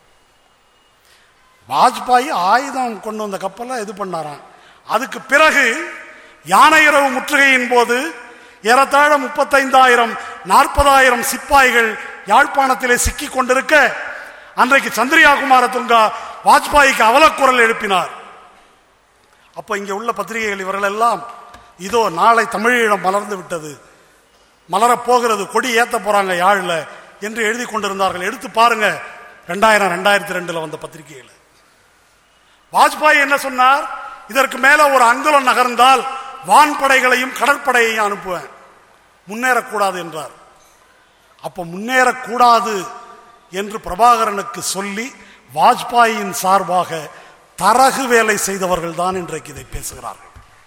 வாஜ்பாய் ஆயுதம் கொண்டு வந்த கப்பலை இது பண்ணாராம் அதுக்கு பிறகு யானை இரவு முற்றுகையின் போது ஏறத்தாழ முப்பத்தைந்தாயிரம் நாற்பதாயிரம் சிப்பாய்கள் யாழ்ப்பாணத்திலே சிக்கிக் கொண்டிருக்க அன்றைக்கு சந்திரியா குமார துங்கா வாஜ்பாய்க்கு அவலக்குரல் எழுப்பினார் அப்ப இங்க உள்ள பத்திரிகைகள் இவர்கள் எல்லாம் இதோ நாளை தமிழீழம் மலர்ந்து விட்டது மலரப் போகிறது கொடி ஏத்த போறாங்க யாழ்ல என்று எழுதி கொண்டிருந்தார்கள் எடுத்து பாருங்க ரெண்டாயிரம் ரெண்டாயிரத்தி ரெண்டுல வந்த பத்திரிகைகள் வாஜ்பாய் என்ன சொன்னார் இதற்கு மேல ஒரு அங்குலம் நகர்ந்தால் வான்படைகளையும் கடற்படையையும் அனுப்புவேன் முன்னேறக்கூடாது என்றார் அப்ப முன்னேறக்கூடாது என்று பிரபாகரனுக்கு சொல்லி வாஜ்பாயின் சார்பாக தரகு வேலை செய்தவர்கள் தான் இன்றைக்கு இதை பேசுகிறார்கள்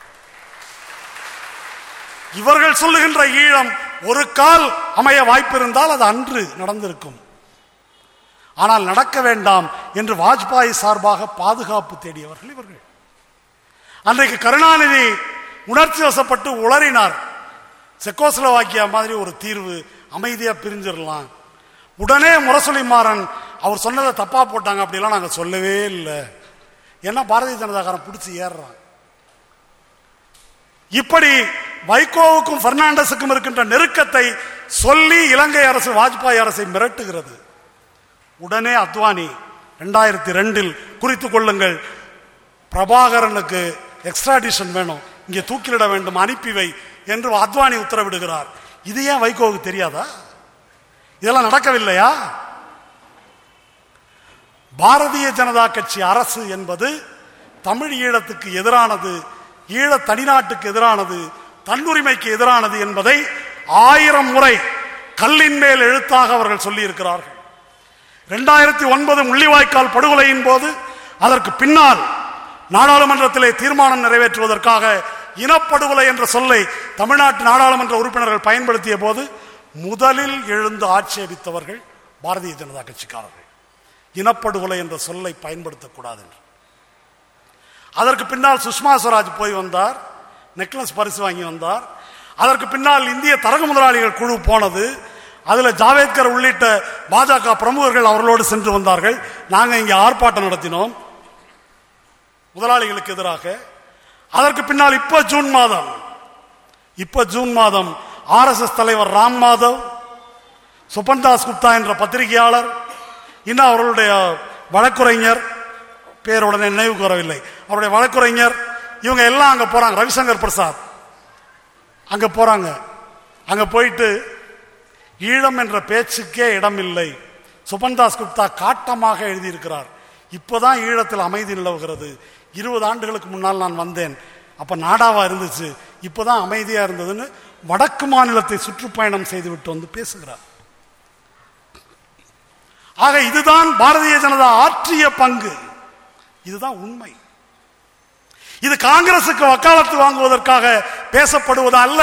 இவர்கள் சொல்லுகின்ற ஈழம் ஒரு கால் அமைய வாய்ப்பிருந்தால் அது அன்று நடந்திருக்கும் ஆனால் நடக்க வேண்டாம் என்று வாஜ்பாய் சார்பாக பாதுகாப்பு தேடியவர்கள் இவர்கள் அன்றைக்கு கருணாநிதி உணர்ச்சி வசப்பட்டு உளறினார் செக்கோஸ்லோவாக்கியா மாதிரி ஒரு தீர்வு அமைதியா பிரிஞ்சிடலாம் உடனே முரசொலி மாறன் அவர் சொன்னதை தப்பா போட்டாங்க அப்படிலாம் நாங்க சொல்லவே இல்லை ஏன்னா பாரதிய ஜனதாக்காரன் பிடிச்சி ஏறுறான் இப்படி வைகோவுக்கும் பெர்னாண்டஸுக்கும் இருக்கின்ற நெருக்கத்தை சொல்லி இலங்கை அரசு வாஜ்பாய் அரசை மிரட்டுகிறது உடனே அத்வானி ரெண்டாயிரத்தி ரெண்டில் குறித்துக் கொள்ளுங்கள் பிரபாகரனுக்கு எக்ஸ்ட்ராடிஷன் வேணும் இங்கே தூக்கிலிட வேண்டும் அனுப்பி வை என்று அத்வானி உத்தரவிடுகிறார் இது ஏன் வைகோவுக்கு தெரியாதா இதெல்லாம் நடக்கவில்லையா பாரதிய ஜனதா கட்சி அரசு என்பது தமிழ் ஈழத்துக்கு எதிரானது ஈழ தனிநாட்டுக்கு எதிரானது தன்னுரிமைக்கு எதிரானது என்பதை ஆயிரம் முறை கல்லின் மேல் எழுத்தாக அவர்கள் சொல்லி இருக்கிறார்கள் இரண்டாயிரத்தி ஒன்பது முள்ளிவாய்க்கால் படுகொலையின் போது அதற்கு பின்னால் நாடாளுமன்றத்திலே தீர்மானம் நிறைவேற்றுவதற்காக இனப்படுகொலை என்ற சொல்லை தமிழ்நாட்டு நாடாளுமன்ற உறுப்பினர்கள் பயன்படுத்திய போது முதலில் எழுந்து ஆட்சேபித்தவர்கள் பாரதிய ஜனதா கட்சிக்காரர்கள் இனப்படுகொலை என்ற சொல்லை பயன்படுத்தக்கூடாது என்று அதற்கு பின்னால் சுஷ்மா ஸ்வராஜ் போய் வந்தார் நெக்லஸ் பரிசு வாங்கி வந்தார் அதற்கு பின்னால் இந்திய தரகு முதலாளிகள் குழு போனது அதுல ஜாவேத்கர் உள்ளிட்ட பாஜக பிரமுகர்கள் அவர்களோடு சென்று வந்தார்கள் நாங்க இங்க ஆர்ப்பாட்டம் நடத்தினோம் முதலாளிகளுக்கு எதிராக அதற்கு பின்னால் இப்ப ஜூன் மாதம் இப்ப ஜூன் மாதம் ஆர்எஸ்எஸ் தலைவர் ராம் மாதவ் சுபன்தாஸ் குப்தா என்ற பத்திரிகையாளர் இன்னும் அவர்களுடைய வழக்குரைஞர் பேர் உடனே நினைவுக்கு வரவில்லை அவருடைய வழக்குரைஞர் இவங்க எல்லாம் அங்க போறாங்க ரவிசங்கர் பிரசாத் அங்க போறாங்க அங்க போயிட்டு ஈழம் என்ற பேச்சுக்கே இடமில்லை சுபன்தாஸ் குப்தா காட்டமாக எழுதியிருக்கிறார் இப்போதான் ஈழத்தில் அமைதி நிலவுகிறது இருபது ஆண்டுகளுக்கு முன்னால் நான் வந்தேன் அப்ப நாடாவா இருந்துச்சு இப்போதான் அமைதியா இருந்ததுன்னு வடக்கு மாநிலத்தை சுற்றுப்பயணம் செய்துவிட்டு வந்து பேசுகிறார் ஆக இதுதான் பாரதிய ஜனதா ஆற்றிய பங்கு இதுதான் உண்மை இது காங்கிரசுக்கு வக்காலத்து வாங்குவதற்காக பேசப்படுவது அல்ல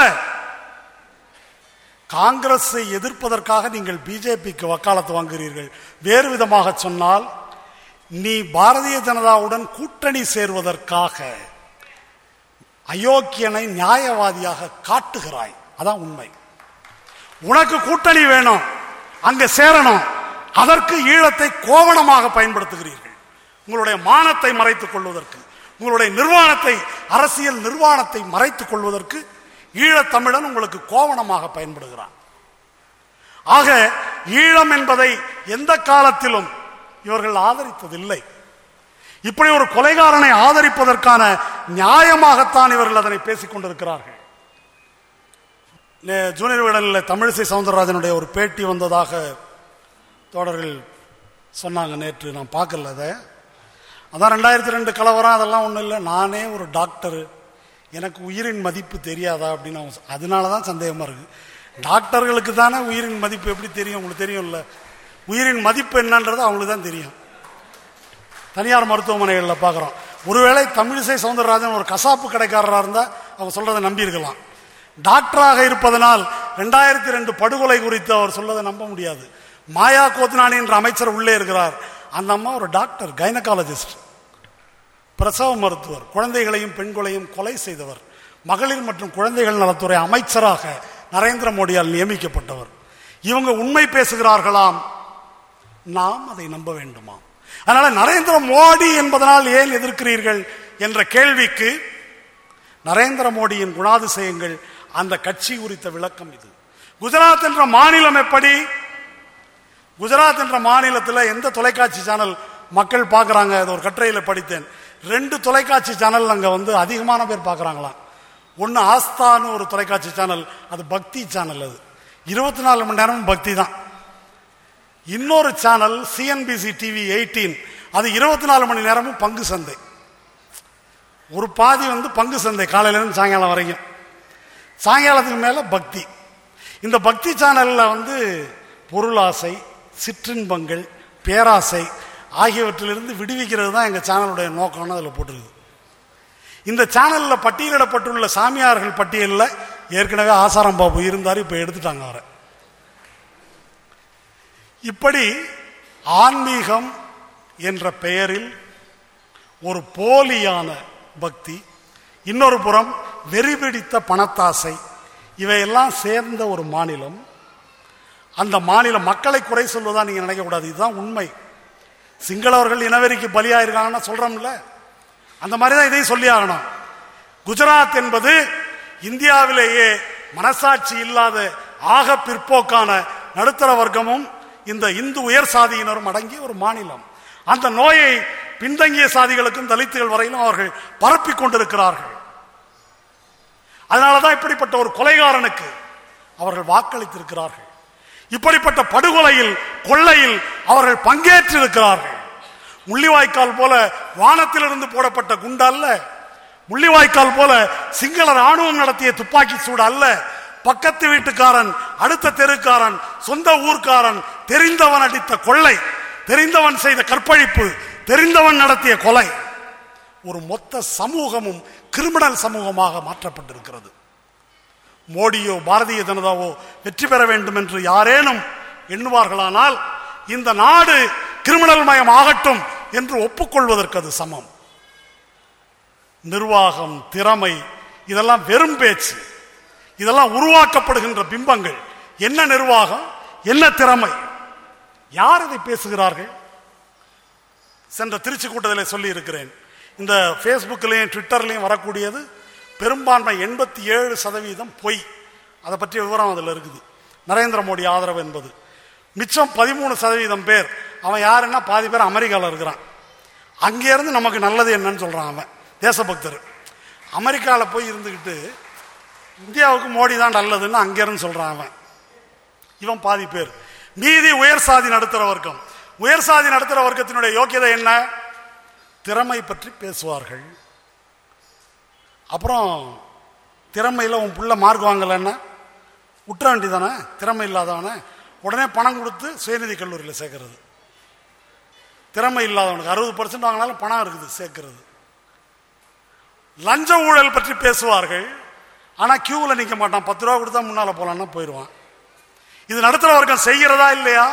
காங்கிரஸை எதிர்ப்பதற்காக நீங்கள் பிஜேபிக்கு வக்காலத்து வாங்குகிறீர்கள் வேறு விதமாக சொன்னால் நீ பாரதிய ஜனதாவுடன் கூட்டணி சேர்வதற்காக அயோக்கியனை நியாயவாதியாக காட்டுகிறாய் அதான் உண்மை உனக்கு கூட்டணி வேணும் அங்க சேரணும் அதற்கு ஈழத்தை கோவணமாக பயன்படுத்துகிறீர்கள் உங்களுடைய மானத்தை மறைத்துக் கொள்வதற்கு உங்களுடைய நிர்வாணத்தை அரசியல் நிர்வாணத்தை மறைத்துக் கொள்வதற்கு ஈழத்தமிழன் உங்களுக்கு கோவணமாக பயன்படுகிறான் ஆக ஈழம் என்பதை எந்த காலத்திலும் இவர்கள் ஆதரித்ததில்லை இப்படி ஒரு கொலைகாரனை ஆதரிப்பதற்கான நியாயமாகத்தான் இவர்கள் அதனை பேசிக் கொண்டிருக்கிறார்கள் நே- ஜூனியர் விடலில் தமிழிசை சவுந்தரராஜனுடைய ஒரு பேட்டி வந்ததாக தோழர்கள் சொன்னாங்க நேற்று நான் பார்க்கல அதை அதான் ரெண்டாயிரத்தி ரெண்டு கலவரம் அதெல்லாம் ஒன்றும் இல்லை நானே ஒரு டாக்டர் எனக்கு உயிரின் மதிப்பு தெரியாதா அப்படின்னு அவங்க சொ- அதனால தான் சந்தேகமாக இருக்கு டாக்டர்களுக்கு தானே உயிரின் மதிப்பு எப்படி தெரியும் உங்களுக்கு தெரியும்ல உயிரின் மதிப்பு என்னன்றது அவங்களுக்கு தான் தெரியும் தனியார் மருத்துவமனைகளில் பார்க்குறோம் ஒருவேளை தமிழிசை சவுந்தரராஜன் ஒரு கசாப்பு கடைக்காரராக இருந்தால் அவங்க சொல்றதை நம்பியிருக்கலாம் டாக்டராக இருப்பதனால் ரெண்டாயிரத்தி ரெண்டு படுகொலை குறித்து அவர் சொல்றதை நம்ப முடியாது மாயா கோத்னானி என்ற அமைச்சர் உள்ளே இருக்கிறார் அந்த அம்மா ஒரு டாக்டர் கைனகாலஜிஸ்ட் பிரசவ மருத்துவர் குழந்தைகளையும் பெண்களையும் கொலை செய்தவர் மகளிர் மற்றும் குழந்தைகள் நலத்துறை அமைச்சராக நரேந்திர மோடியால் நியமிக்கப்பட்டவர் இவங்க உண்மை பேசுகிறார்களாம் நாம் அதை நம்ப வேண்டுமா அதனால நரேந்திர மோடி என்பதனால் ஏன் எதிர்க்கிறீர்கள் என்ற கேள்விக்கு நரேந்திர மோடியின் குணாதிசயங்கள் அந்த கட்சி குறித்த விளக்கம் இது குஜராத் என்ற மாநிலம் எப்படி குஜராத் என்ற மாநிலத்தில் எந்த தொலைக்காட்சி சேனல் மக்கள் பார்க்கறாங்க அது ஒரு கட்டுரையில படித்தேன் ரெண்டு தொலைக்காட்சி சேனல் அங்க வந்து அதிகமான பேர் பார்க்கறாங்களாம் ஒன்னு ஆஸ்தான்னு ஒரு தொலைக்காட்சி சேனல் அது பக்தி சேனல் அது இருபத்தி நாலு மணி நேரமும் பக்தி தான் இன்னொரு சேனல் சிஎன்பிசி டிவி எயிட்டீன் அது இருபத்தி நாலு மணி நேரமும் பங்கு சந்தை ஒரு பாதி வந்து பங்கு சந்தை காலையில இருந்து சாயங்காலம் வரைக்கும் சாயங்காலத்துக்கு மேல பக்தி இந்த பக்தி சேனல்ல வந்து பொருளாசை சிற்றின்பங்கள் பேராசை ஆகியவற்றிலிருந்து விடுவிக்கிறது தான் எங்க சேனலுடைய நோக்கம்னு அதில் போட்டிருக்கு இந்த சேனல்ல பட்டியலிடப்பட்டுள்ள சாமியார்கள் பட்டியலில் ஏற்கனவே ஆசாரம் பாபு இருந்தார் இப்ப எடுத்துட்டாங்க அவரை இப்படி ஆன்மீகம் என்ற பெயரில் ஒரு போலியான பக்தி இன்னொரு புறம் வெறிபிடித்த பணத்தாசை இவையெல்லாம் சேர்ந்த ஒரு மாநிலம் அந்த மாநில மக்களை குறை சொல்வதா நீங்க நினைக்கக்கூடாது இதுதான் உண்மை சிங்களவர்கள் இனவெறிக்கு பலியாயிருக்காங்கன்னா சொல்றோம்ல அந்த மாதிரி தான் இதையும் சொல்லி ஆகணும் குஜராத் என்பது இந்தியாவிலேயே மனசாட்சி இல்லாத ஆக பிற்போக்கான நடுத்தர வர்க்கமும் இந்த இந்து உயர் சாதியினரும் அடங்கிய ஒரு மாநிலம் அந்த நோயை பின்தங்கிய சாதிகளுக்கும் தலித்துகள் வரையிலும் அவர்கள் பரப்பிக் கொண்டிருக்கிறார்கள் அதனாலதான் இப்படிப்பட்ட ஒரு கொலைகாரனுக்கு அவர்கள் வாக்களித்திருக்கிறார்கள் இப்படிப்பட்ட படுகொலையில் கொள்ளையில் அவர்கள் பங்கேற்றிருக்கிறார்கள் முள்ளிவாய்க்கால் போல வானத்திலிருந்து போடப்பட்ட குண்டு அல்ல முள்ளிவாய்க்கால் போல சிங்கள ராணுவம் நடத்திய துப்பாக்கி சூடு அல்ல பக்கத்து வீட்டுக்காரன் அடுத்த தெருக்காரன் சொந்த ஊர்க்காரன் தெரிந்தவன் அடித்த கொள்ளை தெரிந்தவன் செய்த கற்பழிப்பு தெரிந்தவன் நடத்திய கொலை ஒரு மொத்த சமூகமும் கிரிமினல் சமூகமாக மாற்றப்பட்டிருக்கிறது மோடியோ பாரதிய ஜனதாவோ வெற்றி பெற வேண்டும் என்று யாரேனும் எண்ணுவார்களானால் இந்த நாடு கிரிமினல் மயம் ஆகட்டும் என்று ஒப்புக்கொள்வதற்கு அது சமம் நிர்வாகம் திறமை இதெல்லாம் வெறும் பேச்சு இதெல்லாம் உருவாக்கப்படுகின்ற பிம்பங்கள் என்ன நிர்வாகம் என்ன திறமை யார் இதை பேசுகிறார்கள் சென்ற திருச்சி கூட்டத்தில் சொல்லி இருக்கிறேன் இந்த ஃபேஸ்புக்லையும் ட்விட்டர்லையும் வரக்கூடியது பெரும்பான்மை எண்பத்தி ஏழு சதவீதம் பொய் அதை பற்றிய விவரம் அதில் இருக்குது நரேந்திர மோடி ஆதரவு என்பது மிச்சம் பதிமூணு சதவீதம் பேர் அவன் யாருன்னா பாதி பேர் அமெரிக்காவில் இருக்கிறான் அங்கேருந்து நமக்கு நல்லது என்னன்னு சொல்கிறான் அவன் தேசபக்தர் அமெரிக்காவில் போய் இருந்துக்கிட்டு இந்தியாவுக்கு மோடி தான் நல்லதுன்னு அங்கேருந்து சொல்கிறான் அவன் இவன் பாதி பேர் மீதி உயர் சாதி நடுத்தர வர்க்கம் உயர் சாதி நடுத்தர வர்க்கத்தினுடைய யோக்கியதை என்ன திறமை பற்றி பேசுவார்கள் அப்புறம் திறமையில் உன் புள்ள மார்க் வாங்கலைன்னா விட்டுற வேண்டியதானே திறமை இல்லாதவனே உடனே பணம் கொடுத்து சுயநிதி கல்லூரியில் சேர்க்கறது திறமை இல்லாதவனுக்கு அறுபது பர்சன்ட் வாங்கினாலும் பணம் இருக்குது சேர்க்கிறது லஞ்ச ஊழல் பற்றி பேசுவார்கள் ஆனால் கியூவில் நிற்க மாட்டான் பத்து ரூபா கொடுத்தா முன்னால் போகலான்னா போயிடுவான் இது நடுத்தர வர்க்கம் செய்கிறதா இல்லையா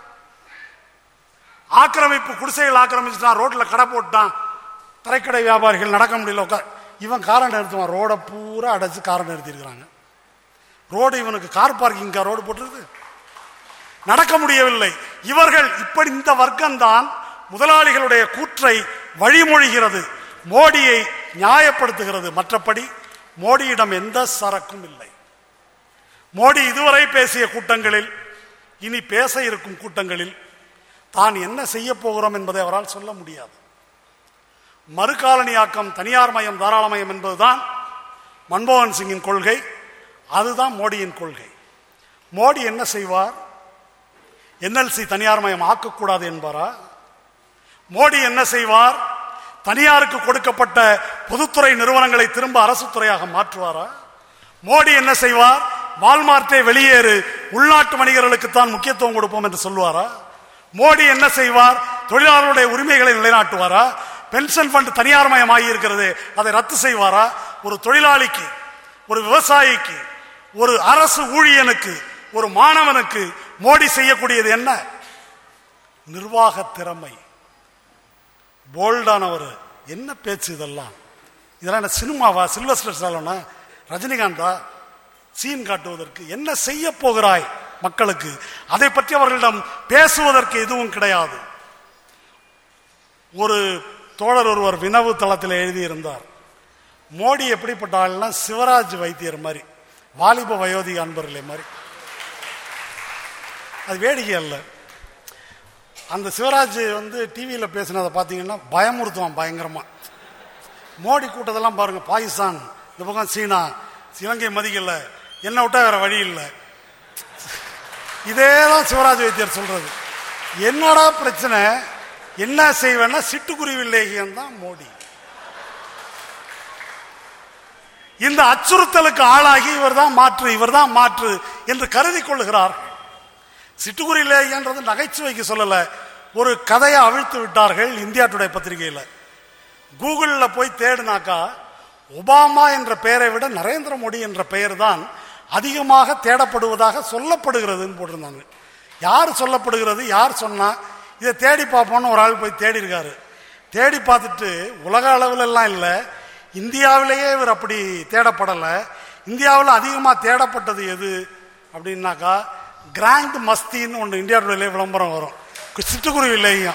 ஆக்கிரமிப்பு குடிசைகள் ஆக்கிரமிச்சுட்டான் ரோட்ல கடை போட்டான் தரைக்கடை வியாபாரிகள் நடக்க முடியல உட்கா இவன் காரை நிறுத்துவான் ரோடை பூரா அடைச்சு காரை நிறுத்திருக்கிறாங்க ரோடு இவனுக்கு கார் பார்க்கிங் ரோடு போட்டுருது நடக்க முடியவில்லை இவர்கள் இப்படி இந்த வர்க்கம்தான் முதலாளிகளுடைய கூற்றை வழிமொழிகிறது மோடியை நியாயப்படுத்துகிறது மற்றபடி மோடியிடம் எந்த சரக்கும் இல்லை மோடி இதுவரை பேசிய கூட்டங்களில் இனி பேச இருக்கும் கூட்டங்களில் தான் என்ன செய்ய போகிறோம் என்பதை அவரால் சொல்ல முடியாது மறுகாலனியாக்கம் தனியார் மயம் தாராளமயம் என்பதுதான் மன்மோகன் சிங்கின் கொள்கை அதுதான் மோடியின் கொள்கை மோடி என்ன செய்வார் என்எல்சி தனியார் மயம் ஆக்கக்கூடாது என்பாரா மோடி என்ன செய்வார் தனியாருக்கு கொடுக்கப்பட்ட பொதுத்துறை நிறுவனங்களை திரும்ப அரசு துறையாக மாற்றுவாரா மோடி என்ன செய்வார் வால்மார்ட்டை வெளியேறு உள்நாட்டு வணிகர்களுக்கு தான் முக்கியத்துவம் கொடுப்போம் என்று சொல்லுவாரா மோடி என்ன செய்வார் தொழிலாளர்களுடைய உரிமைகளை நிலைநாட்டுவாரா பென்ஷன் ஃபண்ட் தனியார் மயமாகி இருக்கிறது அதை ரத்து செய்வாரா ஒரு தொழிலாளிக்கு ஒரு விவசாயிக்கு ஒரு அரசு ஊழியனுக்கு ஒரு மாணவனுக்கு மோடி செய்யக்கூடியது என்ன நிர்வாக திறமை போல்டானவர் என்ன பேச்சு இதெல்லாம் இதெல்லாம் என்ன சினிமாவா சில்வஸ்டர் ஸ்டாலோனா ரஜினிகாந்தா சீன் காட்டுவதற்கு என்ன செய்ய போகிறாய் மக்களுக்கு அதை பற்றி அவர்களிடம் பேசுவதற்கு எதுவும் கிடையாது ஒரு தோழர் ஒருவர் வினவு தளத்தில் எழுதியிருந்தார் மோடி எப்படிப்பட்ட ஆள்னா சிவராஜ் வைத்தியர் மாதிரி வாலிப வயோதிக அன்பர்களே மாதிரி அது வேடிக்கை அல்ல அந்த சிவராஜ் வந்து டிவியில் பேசினதை பார்த்தீங்கன்னா பயமுறுத்துவான் பயங்கரமா மோடி கூட்டத்தெல்லாம் பாருங்க பாகிஸ்தான் இந்த பக்கம் சீனா இலங்கை மதிக்கல என்ன விட்டா வேற வழி இல்லை இதே தான் சிவராஜ் வைத்தியர் சொல்றது என்னடா பிரச்சனை என்ன செய்வேன்னா சிட்டுக்குருவி லேகியம் தான் மோடி இந்த அச்சுறுத்தலுக்கு ஆளாகி இவர் தான் மாற்று இவர் தான் மாற்று என்று கருதி கொள்ளுகிறார் சிட்டுக்குருவி லேகியன்றது நகைச்சுவைக்கு சொல்லல ஒரு கதையை அவிழ்த்து விட்டார்கள் இந்தியா டுடே பத்திரிகையில் கூகுளில் போய் தேடினாக்கா ஒபாமா என்ற பெயரை விட நரேந்திர மோடி என்ற பெயர் தான் அதிகமாக தேடப்படுவதாக சொல்லப்படுகிறதுன்னு போட்டிருந்தாங்க யார் சொல்லப்படுகிறது யார் சொன்னா இதை தேடி பார்ப்போம்னு ஒரு ஆள் போய் தேடி இருக்காரு தேடி பார்த்துட்டு உலக அளவில் எல்லாம் இல்லை இந்தியாவிலேயே இவர் அப்படி தேடப்படலை இந்தியாவில் அதிகமாக தேடப்பட்டது எது அப்படின்னாக்கா கிராண்ட் மஸ்தின்னு ஒன்று இந்தியாவிலே விளம்பரம் வரும் சிட்டுக்குருவி இல்லையும்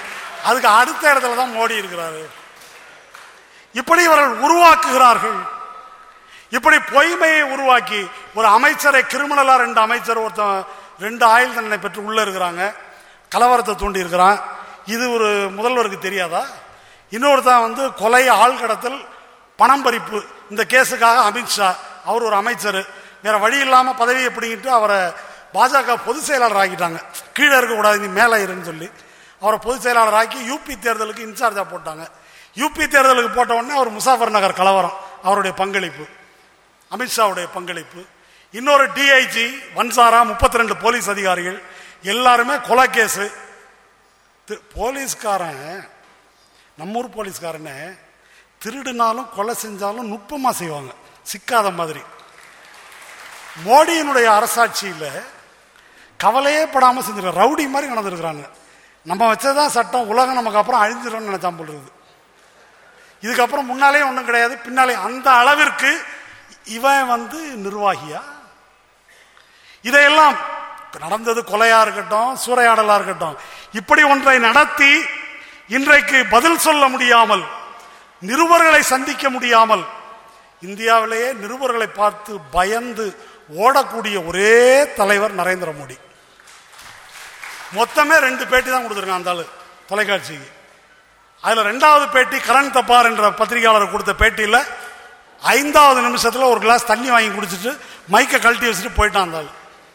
அதுக்கு அடுத்த இடத்துல தான் மோடி இருக்கிறாரு இப்படி இவர்கள் உருவாக்குகிறார்கள் இப்படி பொய்மையை உருவாக்கி ஒரு அமைச்சரை கிரிமினலா ரெண்டு அமைச்சர் ஒருத்தன் ரெண்டு ஆயுள் தண்டனை பெற்று உள்ள இருக்கிறாங்க கலவரத்தை தூண்டி இருக்கிறான் இது ஒரு முதல்வருக்கு தெரியாதா இன்னொருத்தன் வந்து கொலை ஆள் கடத்தல் பணம் பறிப்பு இந்த கேஸுக்காக அமித்ஷா அவர் ஒரு அமைச்சர் வேற வழி இல்லாம பதவியை பிடிங்கிட்டு அவரை பாஜக பொதுச் செயலாளர் ஆக்கிட்டாங்க கீழே இருக்கக்கூடாது நீ மேலே இருன்னு சொல்லி அவரை பொதுச் செயலாளர் ஆக்கி யூபி தேர்தலுக்கு இன்சார்ஜா போட்டாங்க யூபி தேர்தலுக்கு போட்ட உடனே அவர் முசாஃபர் நகர் கலவரம் அவருடைய பங்களிப்பு அமித்ஷாவுடைய பங்களிப்பு இன்னொரு டிஐஜி வன்சாரா முப்பத்தி ரெண்டு போலீஸ் அதிகாரிகள் எல்லாருமே கொலை கேஸு தி- போலீஸ்காரன் நம்ம ஊர் போலீஸ்காரனே திருடினாலும் கொலை செஞ்சாலும் நுட்பமா செய்வாங்க சிக்காத மாதிரி மோடியினுடைய அரசாட்சியில் கவலையே படாம செஞ்சிருக்க ரவுடி மாதிரி நடந்திருக்கிறாங்க நம்ம வச்சதான் சட்டம் உலகம் நமக்கு அப்புறம் அழிஞ்சிடும்னு நினைச்சான் போல் இருக்குது இதுக்கப்புறம் முன்னாலே ஒன்றும் கிடையாது பின்னாலே அந்த அளவிற்கு இவன் வந்து நிர்வாகியா இதையெல்லாம் நடந்தது கொலையா இருக்கட்டும் சூறையாடலா இருக்கட்டும் இப்படி ஒன்றை நடத்தி இன்றைக்கு பதில் சொல்ல முடியாமல் நிருபர்களை சந்திக்க முடியாமல் இந்தியாவிலேயே நிருபர்களை பார்த்து பயந்து ஓடக்கூடிய ஒரே தலைவர் நரேந்திர மோடி மொத்தமே ரெண்டு பேட்டி தான் கொடுத்துருக்கான் அந்த ஆளு தொலைக்காட்சிக்கு அதுல ரெண்டாவது பேட்டி கரண் தப்பார் என்ற பத்திரிகையாளர் கொடுத்த பேட்டியில ஐந்தாவது நிமிஷத்துல ஒரு கிளாஸ் தண்ணி வாங்கி குடிச்சிட்டு மைக்கை கழட்டி வச்சுட்டு போயிட்டான் அந்த ஆளு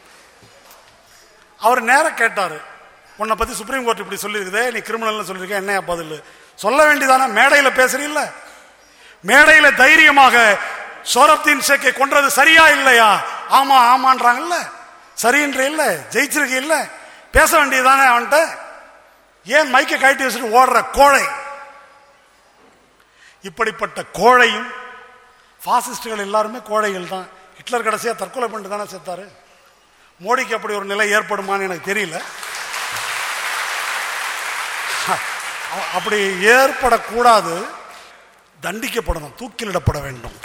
அவர் நேரம் கேட்டாரு உன்னை பத்தி சுப்ரீம் கோர்ட் இப்படி சொல்லியிருக்குதே நீ கிரிமினல்னு சொல்லியிருக்க என்னையா பதில் சொல்ல வேண்டியதானே மேடையில பேசுறீல்ல மேடையில தைரியமாக சோரப்தீன் ஷேக்கை கொன்றது சரியா இல்லையா ஆமா ஆமான்றாங்கல்ல சரின்ற இல்ல ஜெயிச்சிருக்க இல்ல பேச வேண்டியதானே அவன்கிட்ட ஏன் மைக்கை கழட்டி வச்சுட்டு ஓடுற கோழை இப்படிப்பட்ட கோழையும் பாசிஸ்டுகள் எல்லாருமே கோழைகள் தான் ஹிட்லர் கடைசியா தற்கொலை பண்ணிட்டு தானே செத்தாரு மோடிக்கு அப்படி ஒரு நிலை ஏற்படுமான்னு எனக்கு தெரியல அ- அப்படி ஏற்படக்கூடாது தண்டிக்கப்படணும் தூக்கிலிடப்பட வேண்டும்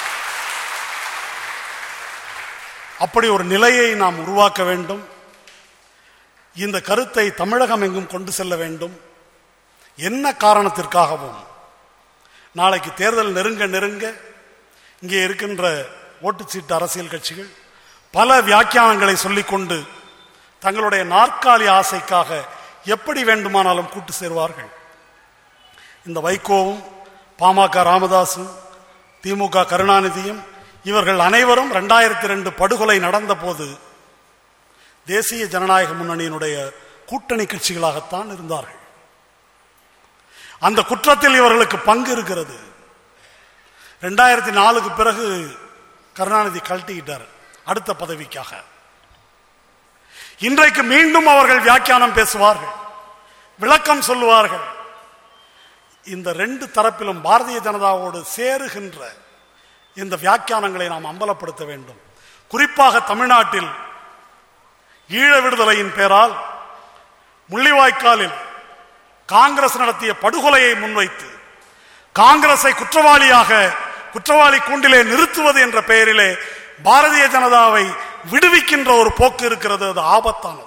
அப்படி ஒரு நிலையை நாம் உருவாக்க வேண்டும் இந்த கருத்தை தமிழகம் எங்கும் கொண்டு செல்ல வேண்டும் என்ன காரணத்திற்காகவும் நாளைக்கு தேர்தல் நெருங்க நெருங்க இங்கே இருக்கின்ற ஓட்டுச்சீட்டு அரசியல் கட்சிகள் பல வியாக்கியானங்களை சொல்லிக்கொண்டு தங்களுடைய நாற்காலி ஆசைக்காக எப்படி வேண்டுமானாலும் கூட்டு சேர்வார்கள் இந்த வைகோவும் பாமக ராமதாசும் திமுக கருணாநிதியும் இவர்கள் அனைவரும் ரெண்டாயிரத்தி ரெண்டு படுகொலை நடந்த போது தேசிய ஜனநாயக முன்னணியினுடைய கூட்டணி கட்சிகளாகத்தான் இருந்தார்கள் அந்த குற்றத்தில் இவர்களுக்கு பங்கு இருக்கிறது ரெண்டாயிரத்தி நாலுக்கு பிறகு கருணாநிதி கழட்டிக்கிட்டார் அடுத்த பதவிக்காக இன்றைக்கு மீண்டும் அவர்கள் வியாக்கியானம் பேசுவார்கள் விளக்கம் சொல்லுவார்கள் இந்த ரெண்டு தரப்பிலும் பாரதிய ஜனதாவோடு சேருகின்ற இந்த வியாக்கியானங்களை நாம் அம்பலப்படுத்த வேண்டும் குறிப்பாக தமிழ்நாட்டில் ஈழ விடுதலையின் பேரால் முள்ளிவாய்க்காலில் காங்கிரஸ் நடத்திய படுகொலையை முன்வைத்து காங்கிரஸை குற்றவாளியாக குற்றவாளி கூண்டிலே நிறுத்துவது என்ற பெயரிலே பாரதிய ஜனதாவை விடுவிக்கின்ற ஒரு போக்கு இருக்கிறது அது ஆபத்தானது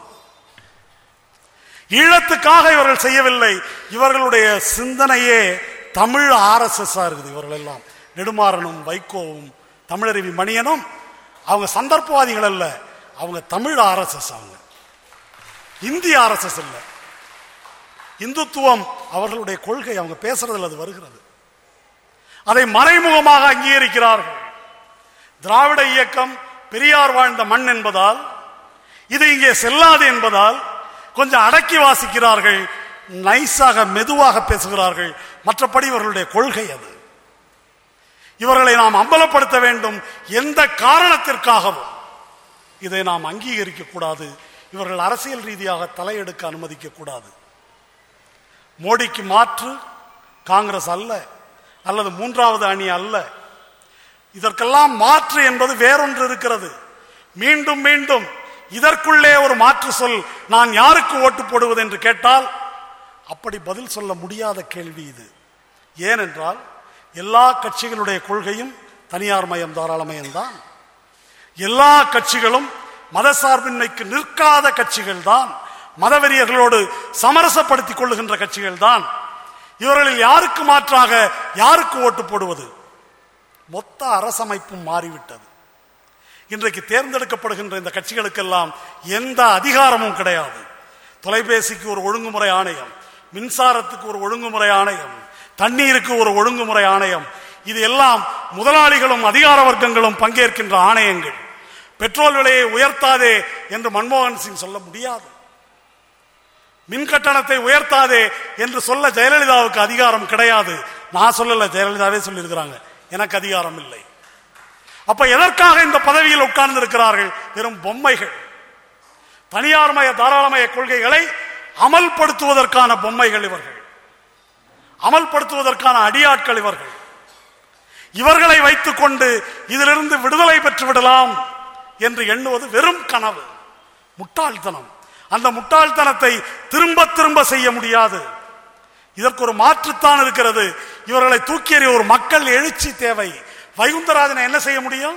ஈழத்துக்காக இவர்கள் செய்யவில்லை இவர்களுடைய சிந்தனையே தமிழ் ஆர்எஸ்எஸ் இருக்குது இவர்கள் எல்லாம் நெடுமாறனும் வைகோவும் தமிழருவி மணியனும் அவங்க சந்தர்ப்பவாதிகள் அல்ல அவங்க தமிழ் ஆர்எஸ்எஸ் அவங்க இந்திய ஆர்எஸ்எஸ் இல்ல இந்துத்துவம் அவர்களுடைய கொள்கை அவங்க பேசுறதுல அது வருகிறது அதை மறைமுகமாக அங்கீகரிக்கிறார்கள் திராவிட இயக்கம் பெரியார் வாழ்ந்த மண் என்பதால் இது இங்கே செல்லாது என்பதால் கொஞ்சம் அடக்கி வாசிக்கிறார்கள் நைஸாக மெதுவாக பேசுகிறார்கள் மற்றபடி இவர்களுடைய கொள்கை அது இவர்களை நாம் அம்பலப்படுத்த வேண்டும் எந்த காரணத்திற்காகவும் இதை நாம் அங்கீகரிக்க கூடாது இவர்கள் அரசியல் ரீதியாக தலையெடுக்க அனுமதிக்க கூடாது மோடிக்கு மாற்று காங்கிரஸ் அல்ல அல்லது மூன்றாவது அணி அல்ல இதற்கெல்லாம் மாற்று என்பது வேறொன்று இருக்கிறது மீண்டும் மீண்டும் இதற்குள்ளே ஒரு மாற்று சொல் நான் யாருக்கு ஓட்டு போடுவது என்று கேட்டால் அப்படி பதில் சொல்ல முடியாத கேள்வி இது ஏனென்றால் எல்லா கட்சிகளுடைய கொள்கையும் தனியார் மயம் தாராளமயம் தான் எல்லா கட்சிகளும் மதசார்பின்மைக்கு நிற்காத கட்சிகள் தான் மதவெறியர்களோடு சமரசப்படுத்திக் கொள்ளுகின்ற கட்சிகள் தான் இவர்களில் யாருக்கு மாற்றாக யாருக்கு ஓட்டு போடுவது மொத்த அரசமைப்பும் மாறிவிட்டது இன்றைக்கு தேர்ந்தெடுக்கப்படுகின்ற இந்த கட்சிகளுக்கெல்லாம் எந்த அதிகாரமும் கிடையாது தொலைபேசிக்கு ஒரு ஒழுங்குமுறை ஆணையம் மின்சாரத்துக்கு ஒரு ஒழுங்குமுறை ஆணையம் தண்ணீருக்கு ஒரு ஒழுங்குமுறை ஆணையம் இது எல்லாம் முதலாளிகளும் அதிகார வர்க்கங்களும் பங்கேற்கின்ற ஆணையங்கள் பெட்ரோல் விலையை உயர்த்தாதே என்று மன்மோகன் சிங் சொல்ல முடியாது மின் கட்டணத்தை உயர்த்தாதே என்று சொல்ல ஜெயலலிதாவுக்கு அதிகாரம் கிடையாது நான் சொல்லல ஜெயலலிதாவே சொல்லியிருக்கிறாங்க எனக்கு அதிகாரம் இல்லை அப்ப எதற்காக இந்த பதவியில் உட்கார்ந்து இருக்கிறார்கள் வெறும் பொம்மைகள் தனியார்மய தாராளமய கொள்கைகளை அமல்படுத்துவதற்கான பொம்மைகள் இவர்கள் அமல்படுத்துவதற்கான அடியாட்கள் இவர்கள் இவர்களை வைத்துக் கொண்டு இதிலிருந்து விடுதலை பெற்று விடலாம் என்று எண்ணுவது வெறும் கனவு முட்டாள்தனம் அந்த முட்டாள்தனத்தை திரும்ப திரும்ப செய்ய முடியாது இதற்கு ஒரு மாற்றுத்தான் இருக்கிறது இவர்களை தூக்கி எறிய ஒரு மக்கள் எழுச்சி தேவை வைகுந்தராஜனை என்ன செய்ய முடியும்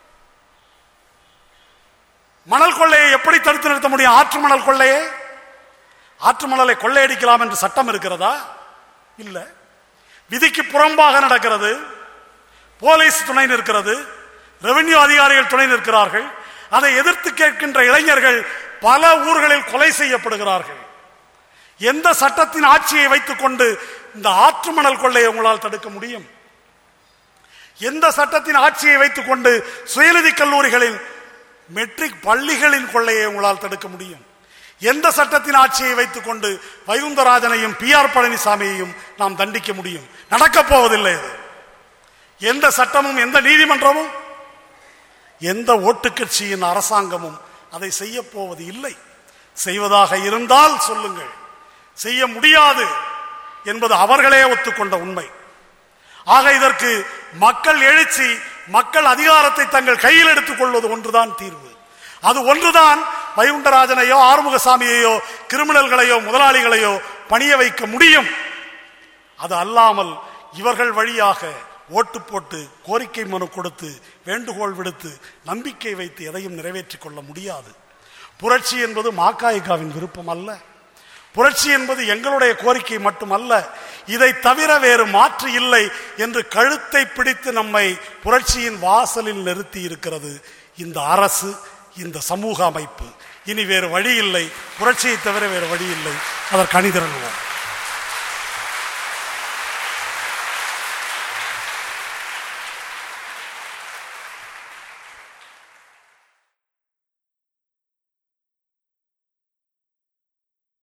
மணல் கொள்ளையை எப்படி தடுத்து நிறுத்த முடியும் ஆற்று மணல் கொள்ளையை ஆற்று மணலை கொள்ளையடிக்கலாம் என்று சட்டம் இருக்கிறதா இல்ல விதிக்கு புறம்பாக நடக்கிறது போலீஸ் துணை நிற்கிறது ரெவென்யூ அதிகாரிகள் துணை நிற்கிறார்கள் அதை எதிர்த்து கேட்கின்ற இளைஞர்கள் பல ஊர்களில் கொலை செய்யப்படுகிறார்கள் எந்த சட்டத்தின் ஆட்சியை வைத்துக் கொண்டு இந்த ஆற்று மணல் கொள்ளையை உங்களால் தடுக்க முடியும் எந்த சட்டத்தின் ஆட்சியை வைத்துக் கொண்டு சுயநிதி கல்லூரிகளின் மெட்ரிக் பள்ளிகளின் கொள்ளையை உங்களால் தடுக்க முடியும் எந்த சட்டத்தின் ஆட்சியை வைத்துக் கொண்டு வைகுந்தராஜனையும் பி ஆர் பழனிசாமியையும் நாம் தண்டிக்க முடியும் நடக்கப் போவதில்லை அது எந்த சட்டமும் எந்த நீதிமன்றமும் எந்த ஓட்டுக்கட்சியின் அரசாங்கமும் அதை செய்ய போவது இல்லை செய்வதாக இருந்தால் சொல்லுங்கள் செய்ய முடியாது என்பது அவர்களே ஒத்துக்கொண்ட உண்மை ஆக இதற்கு மக்கள் எழுச்சி மக்கள் அதிகாரத்தை தங்கள் கையில் எடுத்துக் கொள்வது ஒன்றுதான் தீர்வு அது ஒன்றுதான் வைகுண்டராஜனையோ ஆறுமுகசாமியையோ கிரிமினல்களையோ முதலாளிகளையோ பணிய வைக்க முடியும் அது அல்லாமல் இவர்கள் வழியாக ஓட்டு போட்டு கோரிக்கை மனு கொடுத்து வேண்டுகோள் விடுத்து நம்பிக்கை வைத்து எதையும் நிறைவேற்றிக் கொள்ள முடியாது புரட்சி என்பது மாக்காய்காவின் விருப்பம் அல்ல புரட்சி என்பது எங்களுடைய கோரிக்கை மட்டுமல்ல இதை தவிர வேறு மாற்று இல்லை என்று கழுத்தை பிடித்து நம்மை புரட்சியின் வாசலில் நிறுத்தி இருக்கிறது இந்த அரசு இந்த சமூக அமைப்பு இனி வேறு வழி இல்லை புரட்சியை தவிர வேறு வழி இல்லை அதற்கு அணிதிரள்வோம்